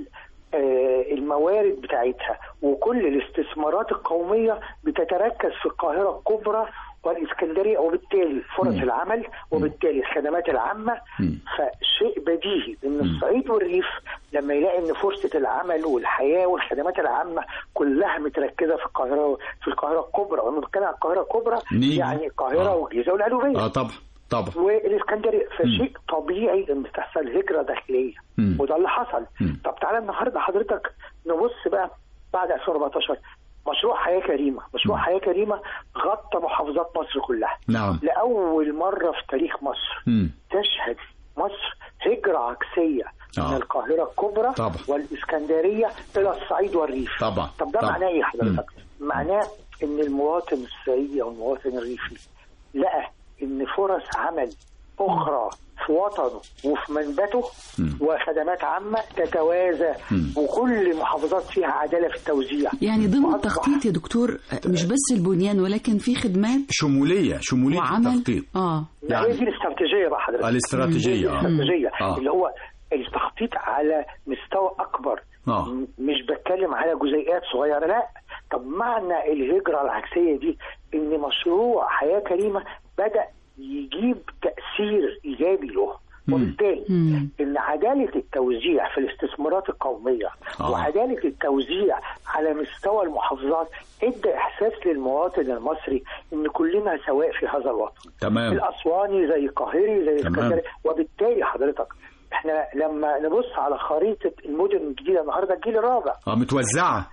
آه، الموارد بتاعتها وكل الاستثمارات القوميه بتتركز في القاهره الكبرى والاسكندريه وبالتالي فرص مم. العمل وبالتالي الخدمات العامه مم. فشيء بديهي ان الصعيد والريف لما يلاقي ان فرصه العمل والحياه والخدمات العامه كلها متركزه في القاهره في القاهره الكبرى وانا بتكلم عن القاهره الكبرى نيجي. يعني القاهره آه. والجيزه والقلوبيه اه طبعا طبعا والاسكندريه فشيء طبيعي ان تحصل هجره داخليه مم. وده اللي حصل مم. طب تعالى النهارده حضرتك نبص بقى بعد 2014 مشروع حياه كريمه مشروع حياه كريمه غطى محافظات مصر كلها نعم لاول مره في تاريخ مصر مم. تشهد مصر هجره عكسيه آه. من القاهره الكبرى طبعا. والاسكندريه الى الصعيد والريف طبعا طب ده طبعا. معناه ايه حضرتك؟ معناه ان المواطن الصعيدي او المواطن الريفي لقى ان فرص عمل اخرى في وطنه وفي منبته مم. وخدمات عامه تتوازى مم. وكل المحافظات فيها عداله في التوزيع يعني ضمن وأصبح- التخطيط يا دكتور مش بس البنيان ولكن في خدمات شموليه شموليه وعمل التخطيط اه لا هي دي الاستراتيجيه بقى حضرتك الاستراتيجية، هي آه. دي الاستراتيجيه آه. اللي هو التخطيط على مستوى اكبر اه م- مش بتكلم على جزيئات صغيره لا طب معنى الهجره العكسيه دي ان مشروع حياه كريمه بدا يجيب تاثير ايجابي له وبالتالي مم. ان عداله التوزيع في الاستثمارات القوميه آه. وعداله التوزيع على مستوى المحافظات ادى احساس للمواطن المصري ان كلنا سواء في هذا الوطن تمام الاسواني زي القاهري زي تمام. اسكندريه وبالتالي حضرتك احنا لما نبص على خريطه المدن الجديده النهارده الجيل الرابع اه متوزعه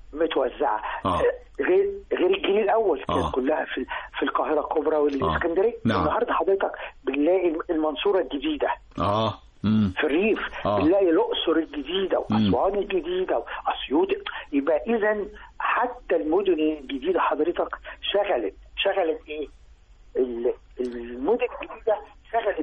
متوزعه آه. غير غير الجيل الاول كانت آه. كلها في في القاهره الكبرى والاسكندريه نعم. النهارده حضرتك بنلاقي المنصوره الجديده اه امم في الريف آه. بنلاقي الاقصر الجديده مم. واسوان الجديده واسيوط يبقى اذا حتى المدن الجديده حضرتك شغلت شغلت ايه؟ ال- المدن الجديده شغلت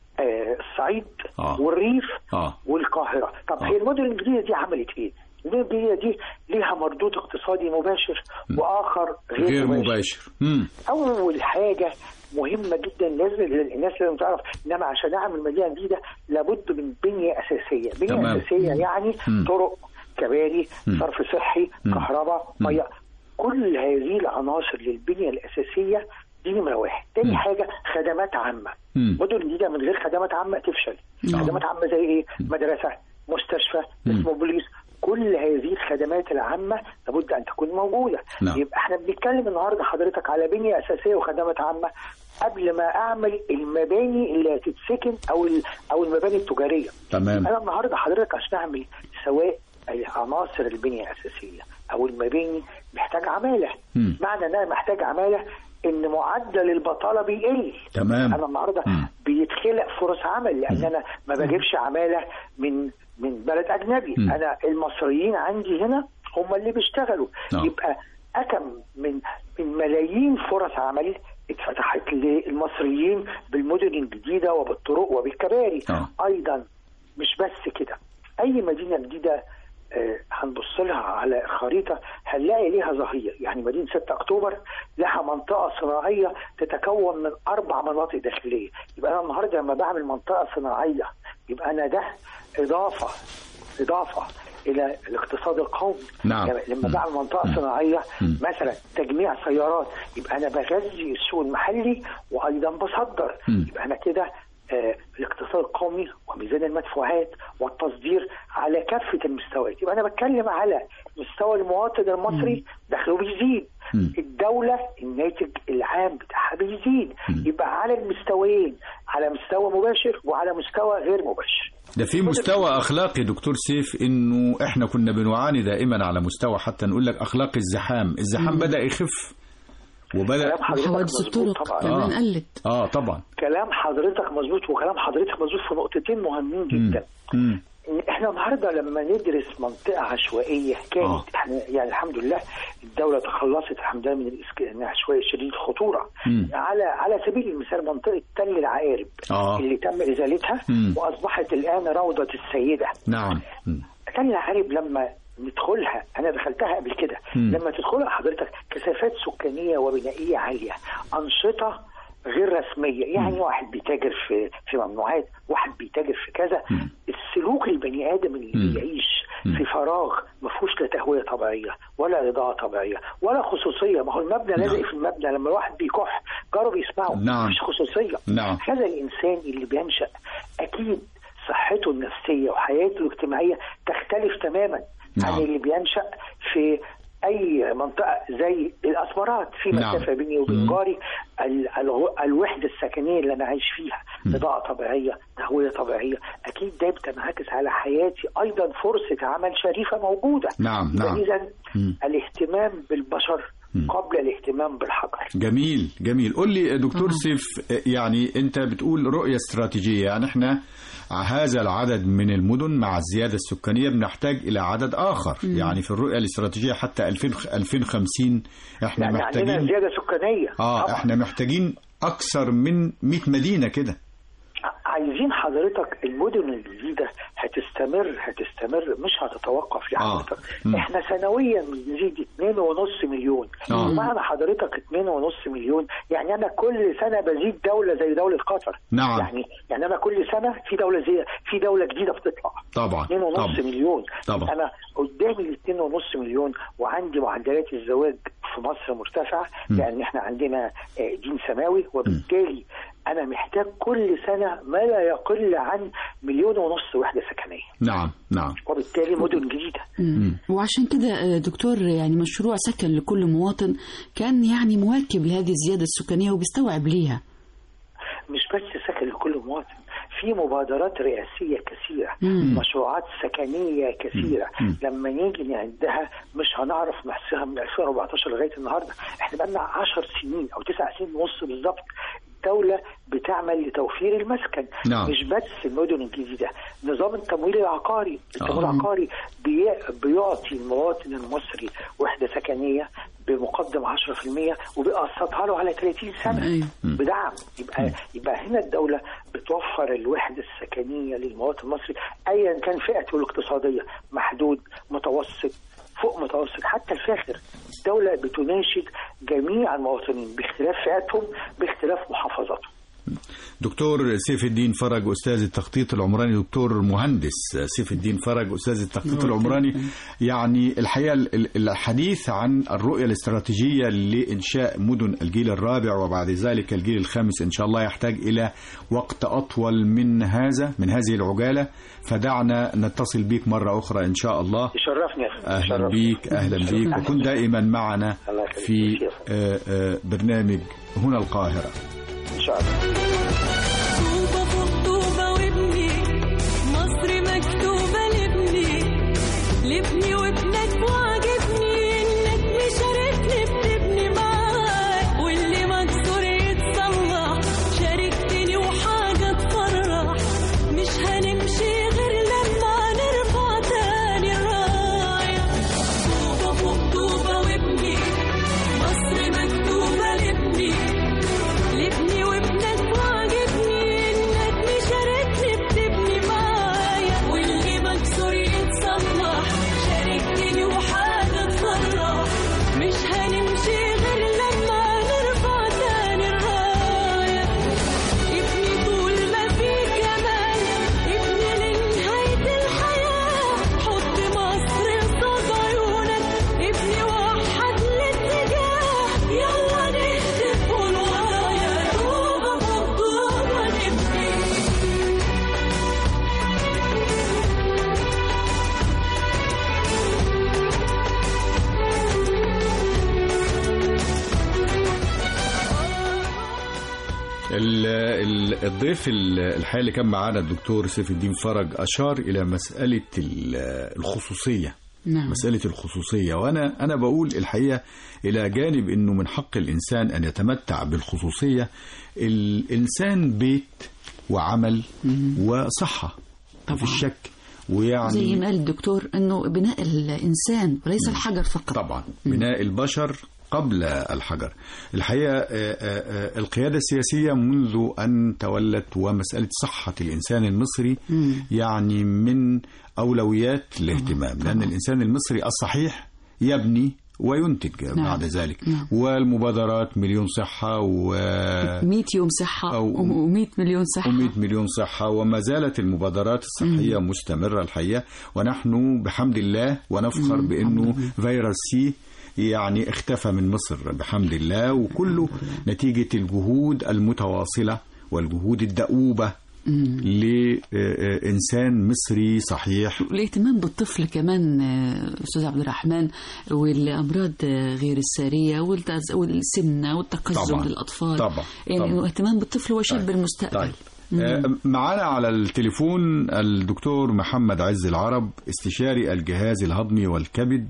آه الصعيد آه. والريف اه والقاهره طب آه. هي المدن الجديده دي عملت ايه؟ المدن الجديده دي ليها مردود اقتصادي مباشر واخر غير, غير مباشر. مباشر امم اول حاجه مهمه جدا لازم الناس لازم تعرف انما عشان اعمل مدينه جديده لابد من بنيه اساسيه بنيه تمام. اساسيه يعني مم. طرق كباري مم. صرف صحي مم. كهرباء مم. ميه كل هذه العناصر للبنيه الاساسيه دي نمره واحد تاني مم. حاجه خدمات عامه مم. مدن جديده من غير خدمات عامه تفشل نعم. خدمات عامه زي ايه مدرسه مستشفى مم. اسمه بوليس كل هذه الخدمات العامة لابد أن تكون موجودة نعم. يبقى احنا بنتكلم النهاردة حضرتك على بنية أساسية وخدمات عامة قبل ما أعمل المباني اللي هتتسكن أو ال- أو المباني التجارية تمام أنا النهاردة حضرتك عشان أعمل سواء عناصر البنية الأساسية أو المباني محتاج عمالة مم. معنى أن أنا محتاج عمالة إن معدل البطالة بيقل تمام انا النهارده مم. بيتخلق فرص عمل لان انا ما بجيبش عماله من من بلد اجنبي مم. انا المصريين عندي هنا هم اللي بيشتغلوا نعم. يبقى اكم من من ملايين فرص عمل اتفتحت للمصريين بالمدن الجديده وبالطرق وبالكباري آه. ايضا مش بس كده اي مدينه جديده آه، هنبص لها على خريطه هنلاقي ليها ظهير يعني مدينه 6 اكتوبر لها منطقه صناعيه تتكون من اربع مناطق داخليه يبقى انا النهارده لما بعمل منطقه صناعيه يبقى انا ده اضافه اضافه الى الاقتصاد القومي نعم. لما- لما مم. بعمل منطقه صناعيه مم. مثلا تجميع سيارات يبقى انا بغذي السوق المحلي وايضا بصدر مم. يبقى انا كده آه، الاقتصاد القومي وميزان المدفوعات والتصدير على كافه المستويات يبقى انا بتكلم على مستوى المواطن المصري دخله بيزيد مم. الدوله الناتج العام بتاعها بيزيد مم. يبقى على المستويين على مستوى مستوى مباشر وعلى مستوى غير مباشر ده في مستوى اخلاقي دكتور سيف انه احنا كنا بنعاني دائما على مستوى حتى نقول لك اخلاق الزحام الزحام بدا يخف وبدا حوادث الطرق كمان قلت اه طبعا كلام حضرتك مظبوط وكلام حضرتك مظبوط في نقطتين مهمين جدا مم. إن احنا النهارده لما ندرس منطقه عشوائيه كانت آه. احنا يعني الحمد لله الدوله تخلصت الحمد لله من الإسك- العشوائيه شديد الخطوره مم. على على سبيل المثال منطقه تل العقارب آه. اللي تم ازالتها مم. واصبحت الان روضه السيده نعم مم. تل العقارب لما ندخلها انا دخلتها قبل كده مم. لما تدخلها حضرتك كثافات سكانيه وبنائيه عاليه انشطه غير رسميه يعني واحد بيتاجر في في ممنوعات واحد بيتاجر في كذا السلوك البني ادم اللي بيعيش في فراغ ما فيهوش لا تهويه طبيعيه ولا اضاءه طبيعيه ولا خصوصيه ما هو المبنى لازق في المبنى لما الواحد بيكح جاره بيسمعه نعم. مفيش خصوصيه نعم. هذا الانسان اللي بينشا اكيد صحته النفسيه وحياته الاجتماعيه تختلف تماما نعم. عن اللي بينشا في اي منطقه زي الاسمرات في نعم. مسافه بيني وبين جاري ال- الغ- الوحده السكنيه اللي انا عايش فيها اضاءه طبيعيه تهويه طبيعيه اكيد ده بتنعكس على حياتي ايضا فرصه عمل شريفه موجوده نعم، نعم. اذا مم. الاهتمام بالبشر قبل الاهتمام بالحجر جميل جميل قول لي دكتور سيف يعني انت بتقول رؤية استراتيجية يعني احنا هذا العدد من المدن مع الزيادة السكانية بنحتاج إلى عدد آخر مم. يعني في الرؤية الاستراتيجية حتى 2000 2050 احنا يعني عندنا محتاجين زياده سكانيه اه احنا محتاجين أكثر من 100 مدينة كده عايزين حضرتك المدن الجديدة هتستمر هتستمر مش هتتوقف يا آه. حضرتك مم. احنا سنويا بنزيد 2.5 مليون آه. ومعنى حضرتك 2.5 مليون يعني انا كل سنة بزيد دولة زي دولة قطر نعم. يعني يعني انا كل سنة في دولة زي في دولة جديدة بتطلع طبعا 2.5 طبعا مليون طبعا. انا قدامي ال 2.5 مليون وعندي معدلات الزواج في مصر مرتفعه لان احنا عندنا آه، دين سماوي وبالتالي انا محتاج كل سنه ما لا يقل عن مليون ونص وحده سكنيه نعم نعم وبالتالي مدن جديده مم. وعشان كده آه، دكتور يعني مشروع سكن لكل مواطن كان يعني مواكب لهذه الزيادة السكانية وبيستوعب ليها مش بس سكن لكل مواطن في مبادرات رئاسية كثيرة مم. مشروعات سكنية كثيرة لما نيجي نعدها مش هنعرف نحصيها من 2014 لغاية النهاردة احنا بقالنا 10 سنين أو 9 سنين ونص بالظبط الدولة بتعمل لتوفير المسكن نعم. مش بس المدن الجديدة نظام التمويل العقاري التمويل آه. العقاري بي- بيعطي المواطن المصري وحدة سكنية بمقدم 10% وبيقسطها له على 30 سنة أيوة. بدعم يبقى يبقى هنا الدولة بتوفر الوحدة السكنية للمواطن المصري أيا كان فئته الاقتصادية محدود متوسط فوق متوسط حتى الفاخر الدولة بتناشد جميع المواطنين باختلاف فئاتهم باختلاف محافظاتهم دكتور سيف الدين فرج استاذ التخطيط العمراني دكتور مهندس سيف الدين فرج استاذ التخطيط العمراني يعني الحقيقه ال- الحديث عن الرؤيه الاستراتيجيه لانشاء مدن الجيل الرابع وبعد ذلك الجيل الخامس ان شاء الله يحتاج الى وقت اطول من هذا من هذه العجاله فدعنا نتصل بيك مره اخرى ان شاء الله يشرفني يا فندم. اهلا يشرفني. بيك اهلا بيك وكن دائما معنا الله يخليك. في آه، آه، برنامج هنا القاهره إن شاء الله طوبة فوق طوبة وابني مصر مكتوبة لابني لابني وابنك وعجبني انك مشاركني بتبني معاك واللي مكسور يتصلح شاركتني وحاجة تفرح مش هنمشي غير لما نرفع تاني الراية طوبة فوق طوبة وابني مصر مكتوبة لابني لابني وابنك وعجبني ال- ال- الضيف ال- الحقيقه اللي كان معانا الدكتور سيف الدين فرج اشار الى مساله ال- الخصوصيه نعم. مساله الخصوصيه وانا انا بقول الحقيقه الى جانب انه من حق الانسان ان يتمتع بالخصوصيه الانسان بيت وعمل وصحه طبعا في الشك ويعني زي ما قال الدكتور انه بناء الانسان وليس الحجر فقط طبعا بناء البشر قبل الحجر الحقيقة آه، آه، آه، القيادة السياسية منذ أن تولت ومسألة صحة الإنسان المصري يعني من أولويات الاهتمام لأن الإنسان المصري الصحيح يبني وينتج نعم. بعد ذلك نعم. والمبادرات مليون صحة و 100 يوم صحة و100 مليون صحة و100 مليون صحة وما زالت المبادرات الصحية مستمرة الحقيقة ونحن بحمد الله ونفخر مم. بأنه فيروس سي يعني اختفى من مصر بحمد الله وكله نتيجة الجهود المتواصلة والجهود الدؤوبة لإنسان مصري صحيح الاهتمام بالطفل كمان آه، استاذ عبد الرحمن والامراض آه، غير الساريه والتز- والسمنه والتقزم طبعا. للاطفال طبعا. يعني طبعا. الاهتمام بالطفل هو شاب المستقبل طيب مم. آه، معانا على التليفون الدكتور محمد عز العرب استشاري الجهاز الهضمي والكبد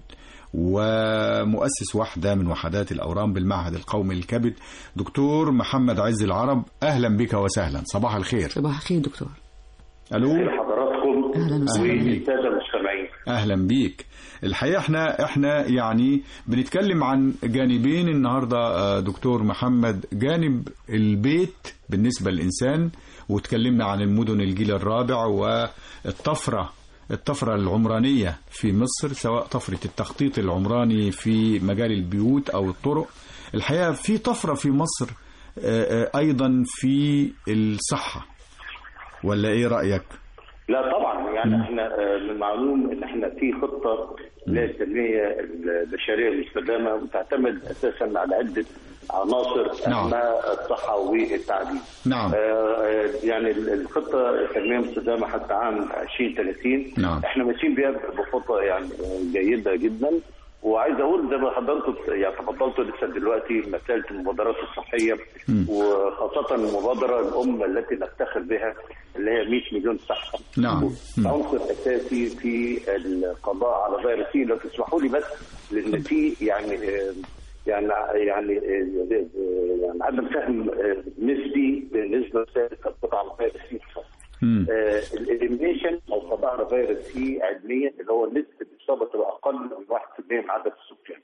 ومؤسس واحدة من وحدات الأورام بالمعهد القومي للكبد دكتور محمد عز العرب أهلا بك وسهلا صباح الخير صباح الخير دكتور ألو حضراتكم أهلا وسهلا بيك. والساده المستمعين اهلا بيك الحقيقه احنا احنا يعني بنتكلم عن جانبين النهارده آه، دكتور محمد جانب البيت بالنسبه للانسان وتكلمنا عن المدن الجيل الرابع والطفره الطفرة العمرانية في مصر سواء طفرة التخطيط العمراني في مجال البيوت أو الطرق الحقيقة في طفرة في مصر آه، آه، أيضا في الصحة ولا إيه رأيك؟ لا طبعا يعني مم. احنا آه، من المعلوم ان احنا في خطه للتنميه البشريه المستدامه وتعتمد اساسا على عده عناصر نعم. اهمها الصحه والتعليم. نعم آه، آه، يعني الخطه التنميه المستدامه حتى عام 2030 نعم. احنا ماشيين بيها بخطه يعني جيده جدا وعايز اقول زي ما حضرتك يعني تفضلتوا لسه دلوقتي مساله المبادرات الصحيه مم. وخاصه المبادره الام التي نفتخر بها اللي هي 100 مليون صحه نعم مم. عنصر اساسي في القضاء على فيروس سي لو تسمحوا لي بس لان في يعني آه، يعني يعني آه، آه، يعني عدم فهم آه، نسبي بالنسبه للقضاء على فيروس سي مم. الاليميشن او القضاء على فيروس سي علميا اللي هو نسبه الاصابه تبقى اقل من 1% من عدد السكان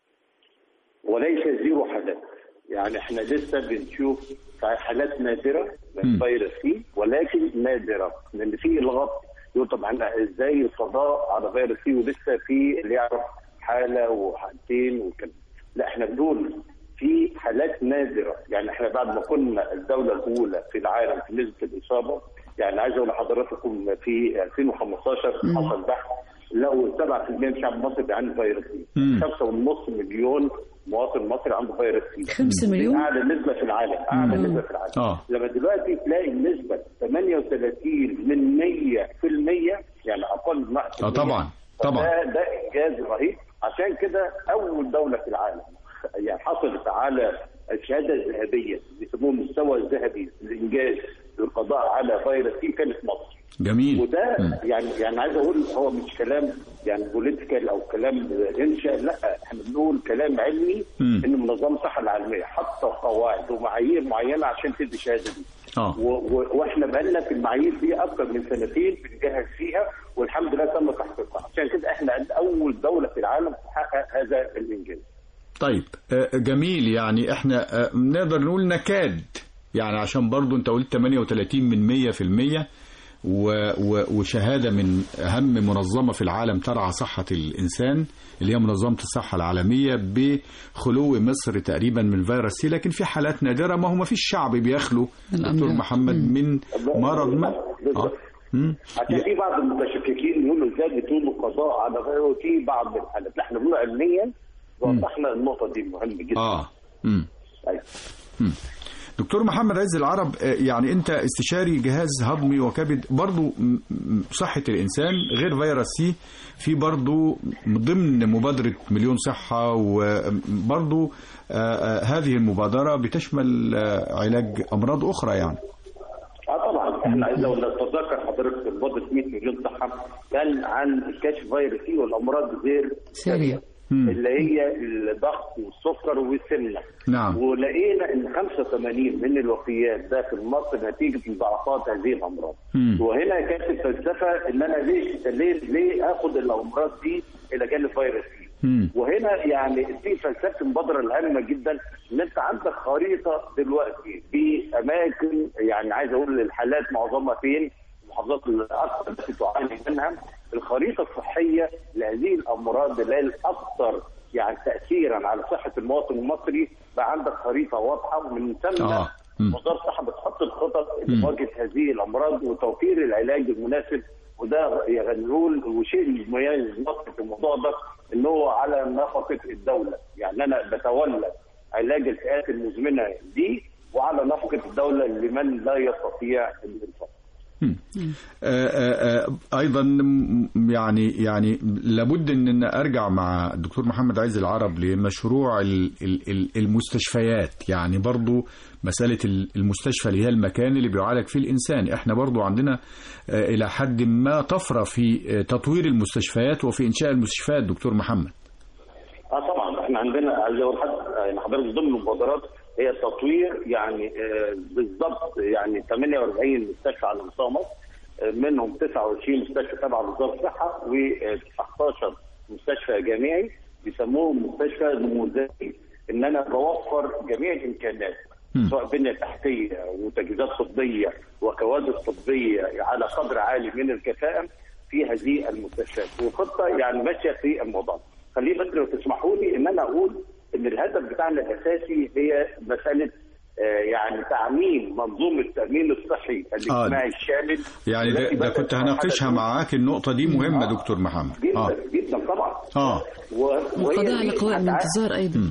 وليس زيرو حالات يعني احنا لسه بنشوف حالات نادره من مم. فيروس سي ولكن نادره لان في الغط يقول طب احنا ازاي القضاء على فيروس سي ولسه في اللي يعرف حاله وحالتين وكده لا احنا بنقول في حالات نادره يعني احنا بعد ما كنا الدوله الاولى في العالم في نسبه الاصابه يعني عايز اقول لحضراتكم في 2015 حصل بحث لقوا 7% من الشعب المصري بيعاني فيروس سي مم. 5.5 مليون مواطن مصري عنده فيروس سي 5 مليون؟ دي اعلى نسبه في العالم اعلى مم. نسبه في العالم آه. لما دلوقتي تلاقي النسبه 38 من 100% يعني اقل من 1% اه طبعا طبعا ده ده انجاز رهيب عشان كده اول دوله في العالم يعني حصلت على الشهاده الذهبيه بيسموه المستوى الذهبي للانجاز للقضاء على فيروس سي كانت مصر جميل وده مم. يعني يعني عايز اقول هو مش كلام يعني بوليتيكال او كلام انشا لا احنا بنقول كلام علمي مم. ان منظمه الصحه العالميه حاطه قواعد ومعايير معينه عشان تدي الشهاده دي اه و- و- واحنا بقالنا في المعايير دي اكثر من سنتين بنجهز فيها والحمد لله تم تحقيقها عشان كده احنا اول دوله في العالم تحقق هذا الانجاز طيب آه، جميل يعني احنا آه، نقدر نقول نكاد يعني عشان برضو انت قلت 38 من 100% و و وشهادة من أهم منظمة في العالم ترعى صحة الإنسان اللي هي منظمة الصحة العالمية بخلو مصر تقريبا من فيروس سي لكن في حالات نادرة ما هو ما فيش شعب بيخلو دكتور محمد من مرض ما آه. مم. عشان في بعض المتشككين يقولوا ازاي بتقولوا قضاء على فيروس في بعض الحالات لا احنا بنقول علميا وضحنا النقطه دي مهمه جدا اه مم. أيوة. مم. دكتور محمد عز العرب آه، يعني انت استشاري جهاز هضمي وكبد برضو م- م- صحة الانسان غير فيروس سي في برضو ضمن مبادرة مليون صحة وبرضو آه، آه، هذه المبادرة بتشمل آه، علاج امراض اخرى يعني اه طبعا احنا لو نتذكر حضرتك مبادره 100 مليون صحه كان عن كشف فيروس سي والامراض غير سريع اللي هي الضغط والسكر والسمنه نعم ولقينا ان 85 من الوفيات داخل مصر نتيجه مضاعفات هذه الامراض مم. وهنا كانت الفلسفه ان انا ليش ليه ليه اخد الامراض دي الى جانب فيروس سي مم. وهنا يعني في فلسفه المبادره الهامه جدا ان انت عندك خريطه دلوقتي في اماكن يعني عايز اقول الحالات معظمها فين المحافظات الاكثر التي تعاني منها الخريطه الصحيه لهذه الامراض اللي هي الاكثر يعني تاثيرا على صحه المواطن المصري بقى عندك خريطه واضحه ومن ثم آه. مم. وزاره الصحه بتحط الخطط مم. لمواجهه هذه الامراض وتوفير العلاج المناسب وده يعني نقول وشيء مميز مصر في الموضوع ده ان هو على نفقه الدوله يعني انا بتولى علاج الفئات المزمنه دي وعلى نفقه الدوله لمن لا يستطيع الانفاق آه، آه، آه، ايضا م- يعني يعني لابد ان أنا ارجع مع الدكتور محمد عايز العرب لمشروع ال- ال- ال- المستشفيات يعني برضو مسألة ال- المستشفى اللي هي المكان اللي بيعالج فيه الإنسان احنا برضو عندنا آه، إلى حد ما طفرة في آه، تطوير المستشفيات وفي إنشاء المستشفيات دكتور محمد اه طبعا احنا عندنا عايز اقول حد يعني حضرتك ضمن المبادرات هي تطوير يعني آه، بالظبط يعني 48 مستشفى على مستوى مصر آه، منهم 29 مستشفى تبع وزاره الصحه و19 مستشفى جامعي بيسموهم مستشفى نموذجي ان انا بوفر جميع الامكانيات سواء بنيه تحتيه وتجهيزات طبيه وكوادر طبيه على قدر عالي من الكفاءه في هذه المستشفيات وخطه يعني ماشيه في الموضوع خليه بس لو تسمحوا لي ان انا اقول ان الهدف بتاعنا الاساسي هي مساله آه، يعني تعميم منظومه التامين الصحي الاجتماعي الشامل يعني ده, التي ده بدأت كنت هناقشها معاك النقطة دي مهمة دكتور محمد جدا اه جدا طبعا اه و- وهي والقضاء على دي قوائم هتع- الانتظار ايضا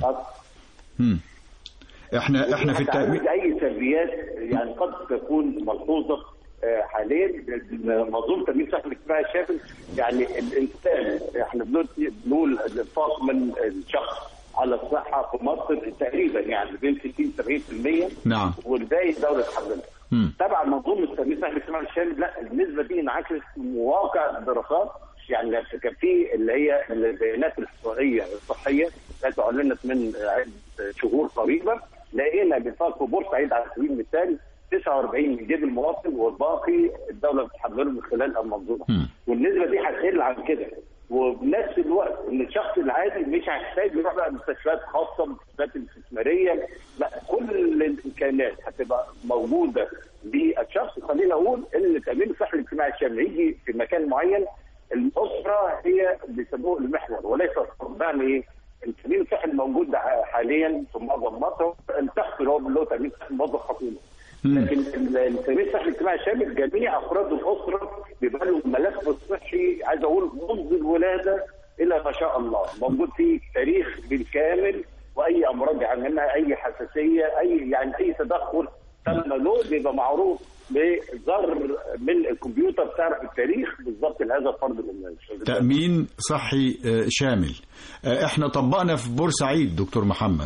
مم. احنا احنا في التأمين هتعالج اي سلبيات يعني قد تكون ملحوظه آه، حاليا منظومه تامين الصحه الاجتماعي الشامل يعني الانسان احنا بنقول بنقول الانفاق من الشخص على الصحه في مصر تقريبا يعني بين 60 70% نعم والباقي دوله حضرتك مم. طبعا منظومه تامين الصحه الاجتماعي الشامل لا النسبه دي انعكست مواقع الدراسات يعني كان في اللي هي البيانات الاحصائيه الصحيه التي اعلنت من عده شهور قريبه لقينا بنفاق في بورسعيد على سبيل المثال 49 من جيب المواطن والباقي الدوله بتحمله من خلال المنظومه والنسبه دي هتقل عن كده وبنفس الوقت ان الشخص العادي مش هيحتاج يروح بقى مستشفيات خاصه مستشفيات استثماريه لا كل الامكانيات هتبقى موجوده للشخص خلينا اقول ان التامين الصحي الاجتماعي الشامل يجي في مكان معين الاسره هي بيسموه المحور وليس الفرد. يعني ايه؟ التامين الصحي الموجود حاليا في معظم مصر التخت اللي هو اللي هو تامين صحي موظف حكومي لكن التامين الصحي الاجتماعي الشامل جميع افراد الاسره بيبقى له الملف الصحي عايز اقول منذ الولاده الى ما شاء الله موجود فيه تاريخ بالكامل واي امراض يعني منها اي حساسيه اي يعني اي تدخل تم له بيبقى معروف بذر من الكمبيوتر تعرف التاريخ بالظبط لهذا الفرد المميز تأمين صحي آه، شامل آه، احنا طبقنا في بورسعيد دكتور محمد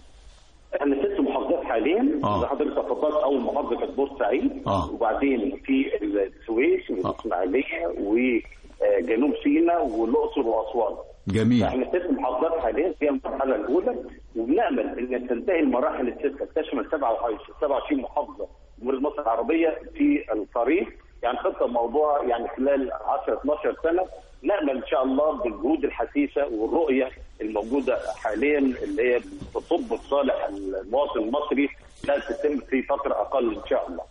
احنا ست محافظات حاليا آه. زي حضرتك تفضلت اول محافظه كانت بورسعيد آه. وبعدين في السويس والاسماعيليه وجنوب سيناء والاقصر واسوان جميل احنا ست محافظات حاليا في المرحله الاولى وبنامل ان تنتهي المراحل السته تشمل 27 27 محافظه جمهوريه مصر العربيه في الطريق يعني خطه موضوع يعني خلال 10 12 سنه نامل ان شاء الله بالجهود الحثيثه والرؤيه الموجوده حاليا اللي هي تصب في صالح المواطن المصري لا تتم في فتره اقل ان شاء الله.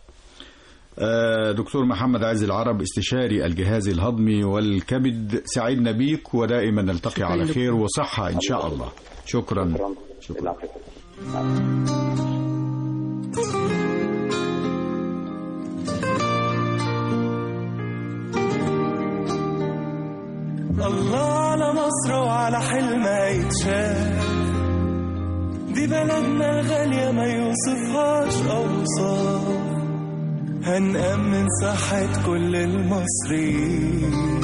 آه، دكتور محمد عز العرب استشاري الجهاز الهضمي والكبد سعدنا بيك ودائما نلتقي على لكم. خير وصحة إن شاء الله شكرا شكرا. الله على مصر وعلى حلمها يتشاف دي دي بلدنا الغالية ما يوصفهاش أوصاف هنأمن صحة كل المصريين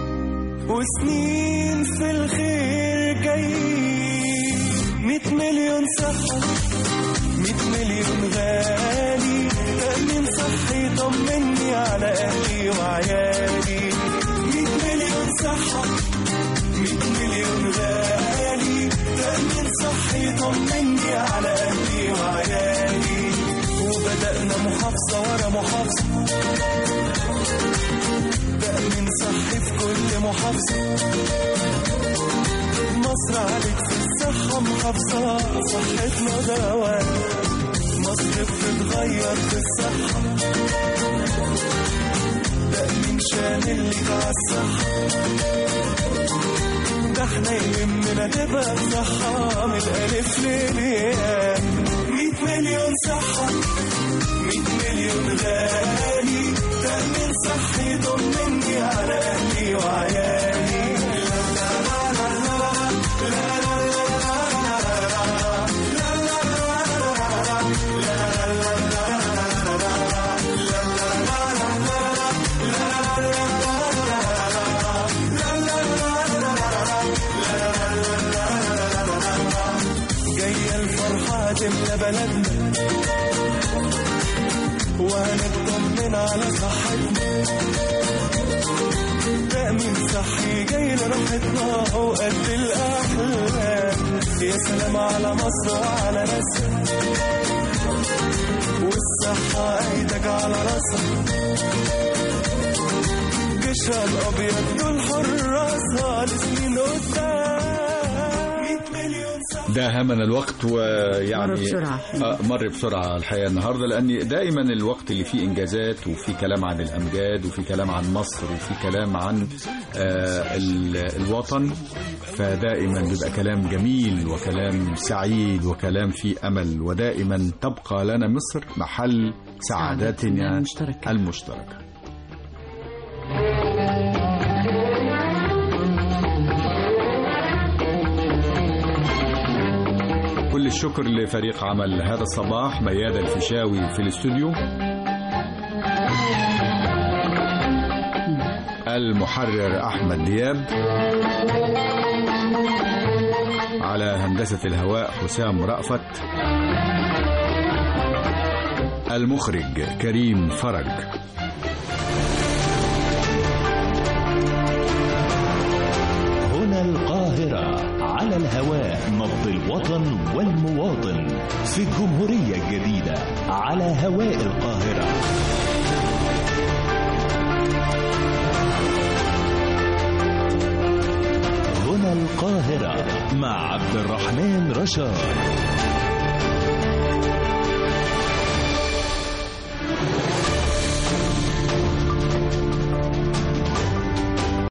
وسنين في الخير جايين مية مليون صحة مية مليون غالي تأمين صحي طمني على أهلي وعيالي مية مليون صحة مية مليون غالي تأمين صحي طمني على أهلي وعيالي وبدأنا محافظة ورا محافظة تأمين صحي في كل محافظة مصر عليك في الصحة محافظة صحتنا دواء مصر بتتغير في الصحة تأمين شامل ليك عالصحة ده احنا يهمنا تبقى صحة من الألف للياء مية مليون صحة مية مليون غالي تأمين صحي طمني على أهلي وعيالي جاية الفرحة تملى بلدنا وهنطمن على صحتنا تأمين صحي جاي لراحتنا وقد الأحلام يا سلام على مصر وعلى ناسها والصحة ايدك على راسها جيشها الأبيض دول حراسها لسنين قدام مية مليون صحة ده همنا الوقت ويعني مر بسرعة. آه مر بسرعة الحقيقة النهاردة لأن دائما الوقت اللي فيه إنجازات وفي كلام عن الأمجاد وفي كلام عن مصر وفي كلام عن آه ال- الوطن فدائما بيبقى كلام جميل وكلام سعيد وكلام فيه أمل ودائما تبقى لنا مصر محل سعادتنا المشتركة. المشتركة كل الشكر لفريق عمل هذا الصباح ميادة الفيشاوي في الاستوديو المحرر أحمد دياب على هندسة الهواء حسام رأفت المخرج كريم فرج هنا القاهرة على الهواء نبض الوطن والمواطن في الجمهورية الجديدة على هواء القاهرة هنا القاهرة مع عبد الرحمن رشاد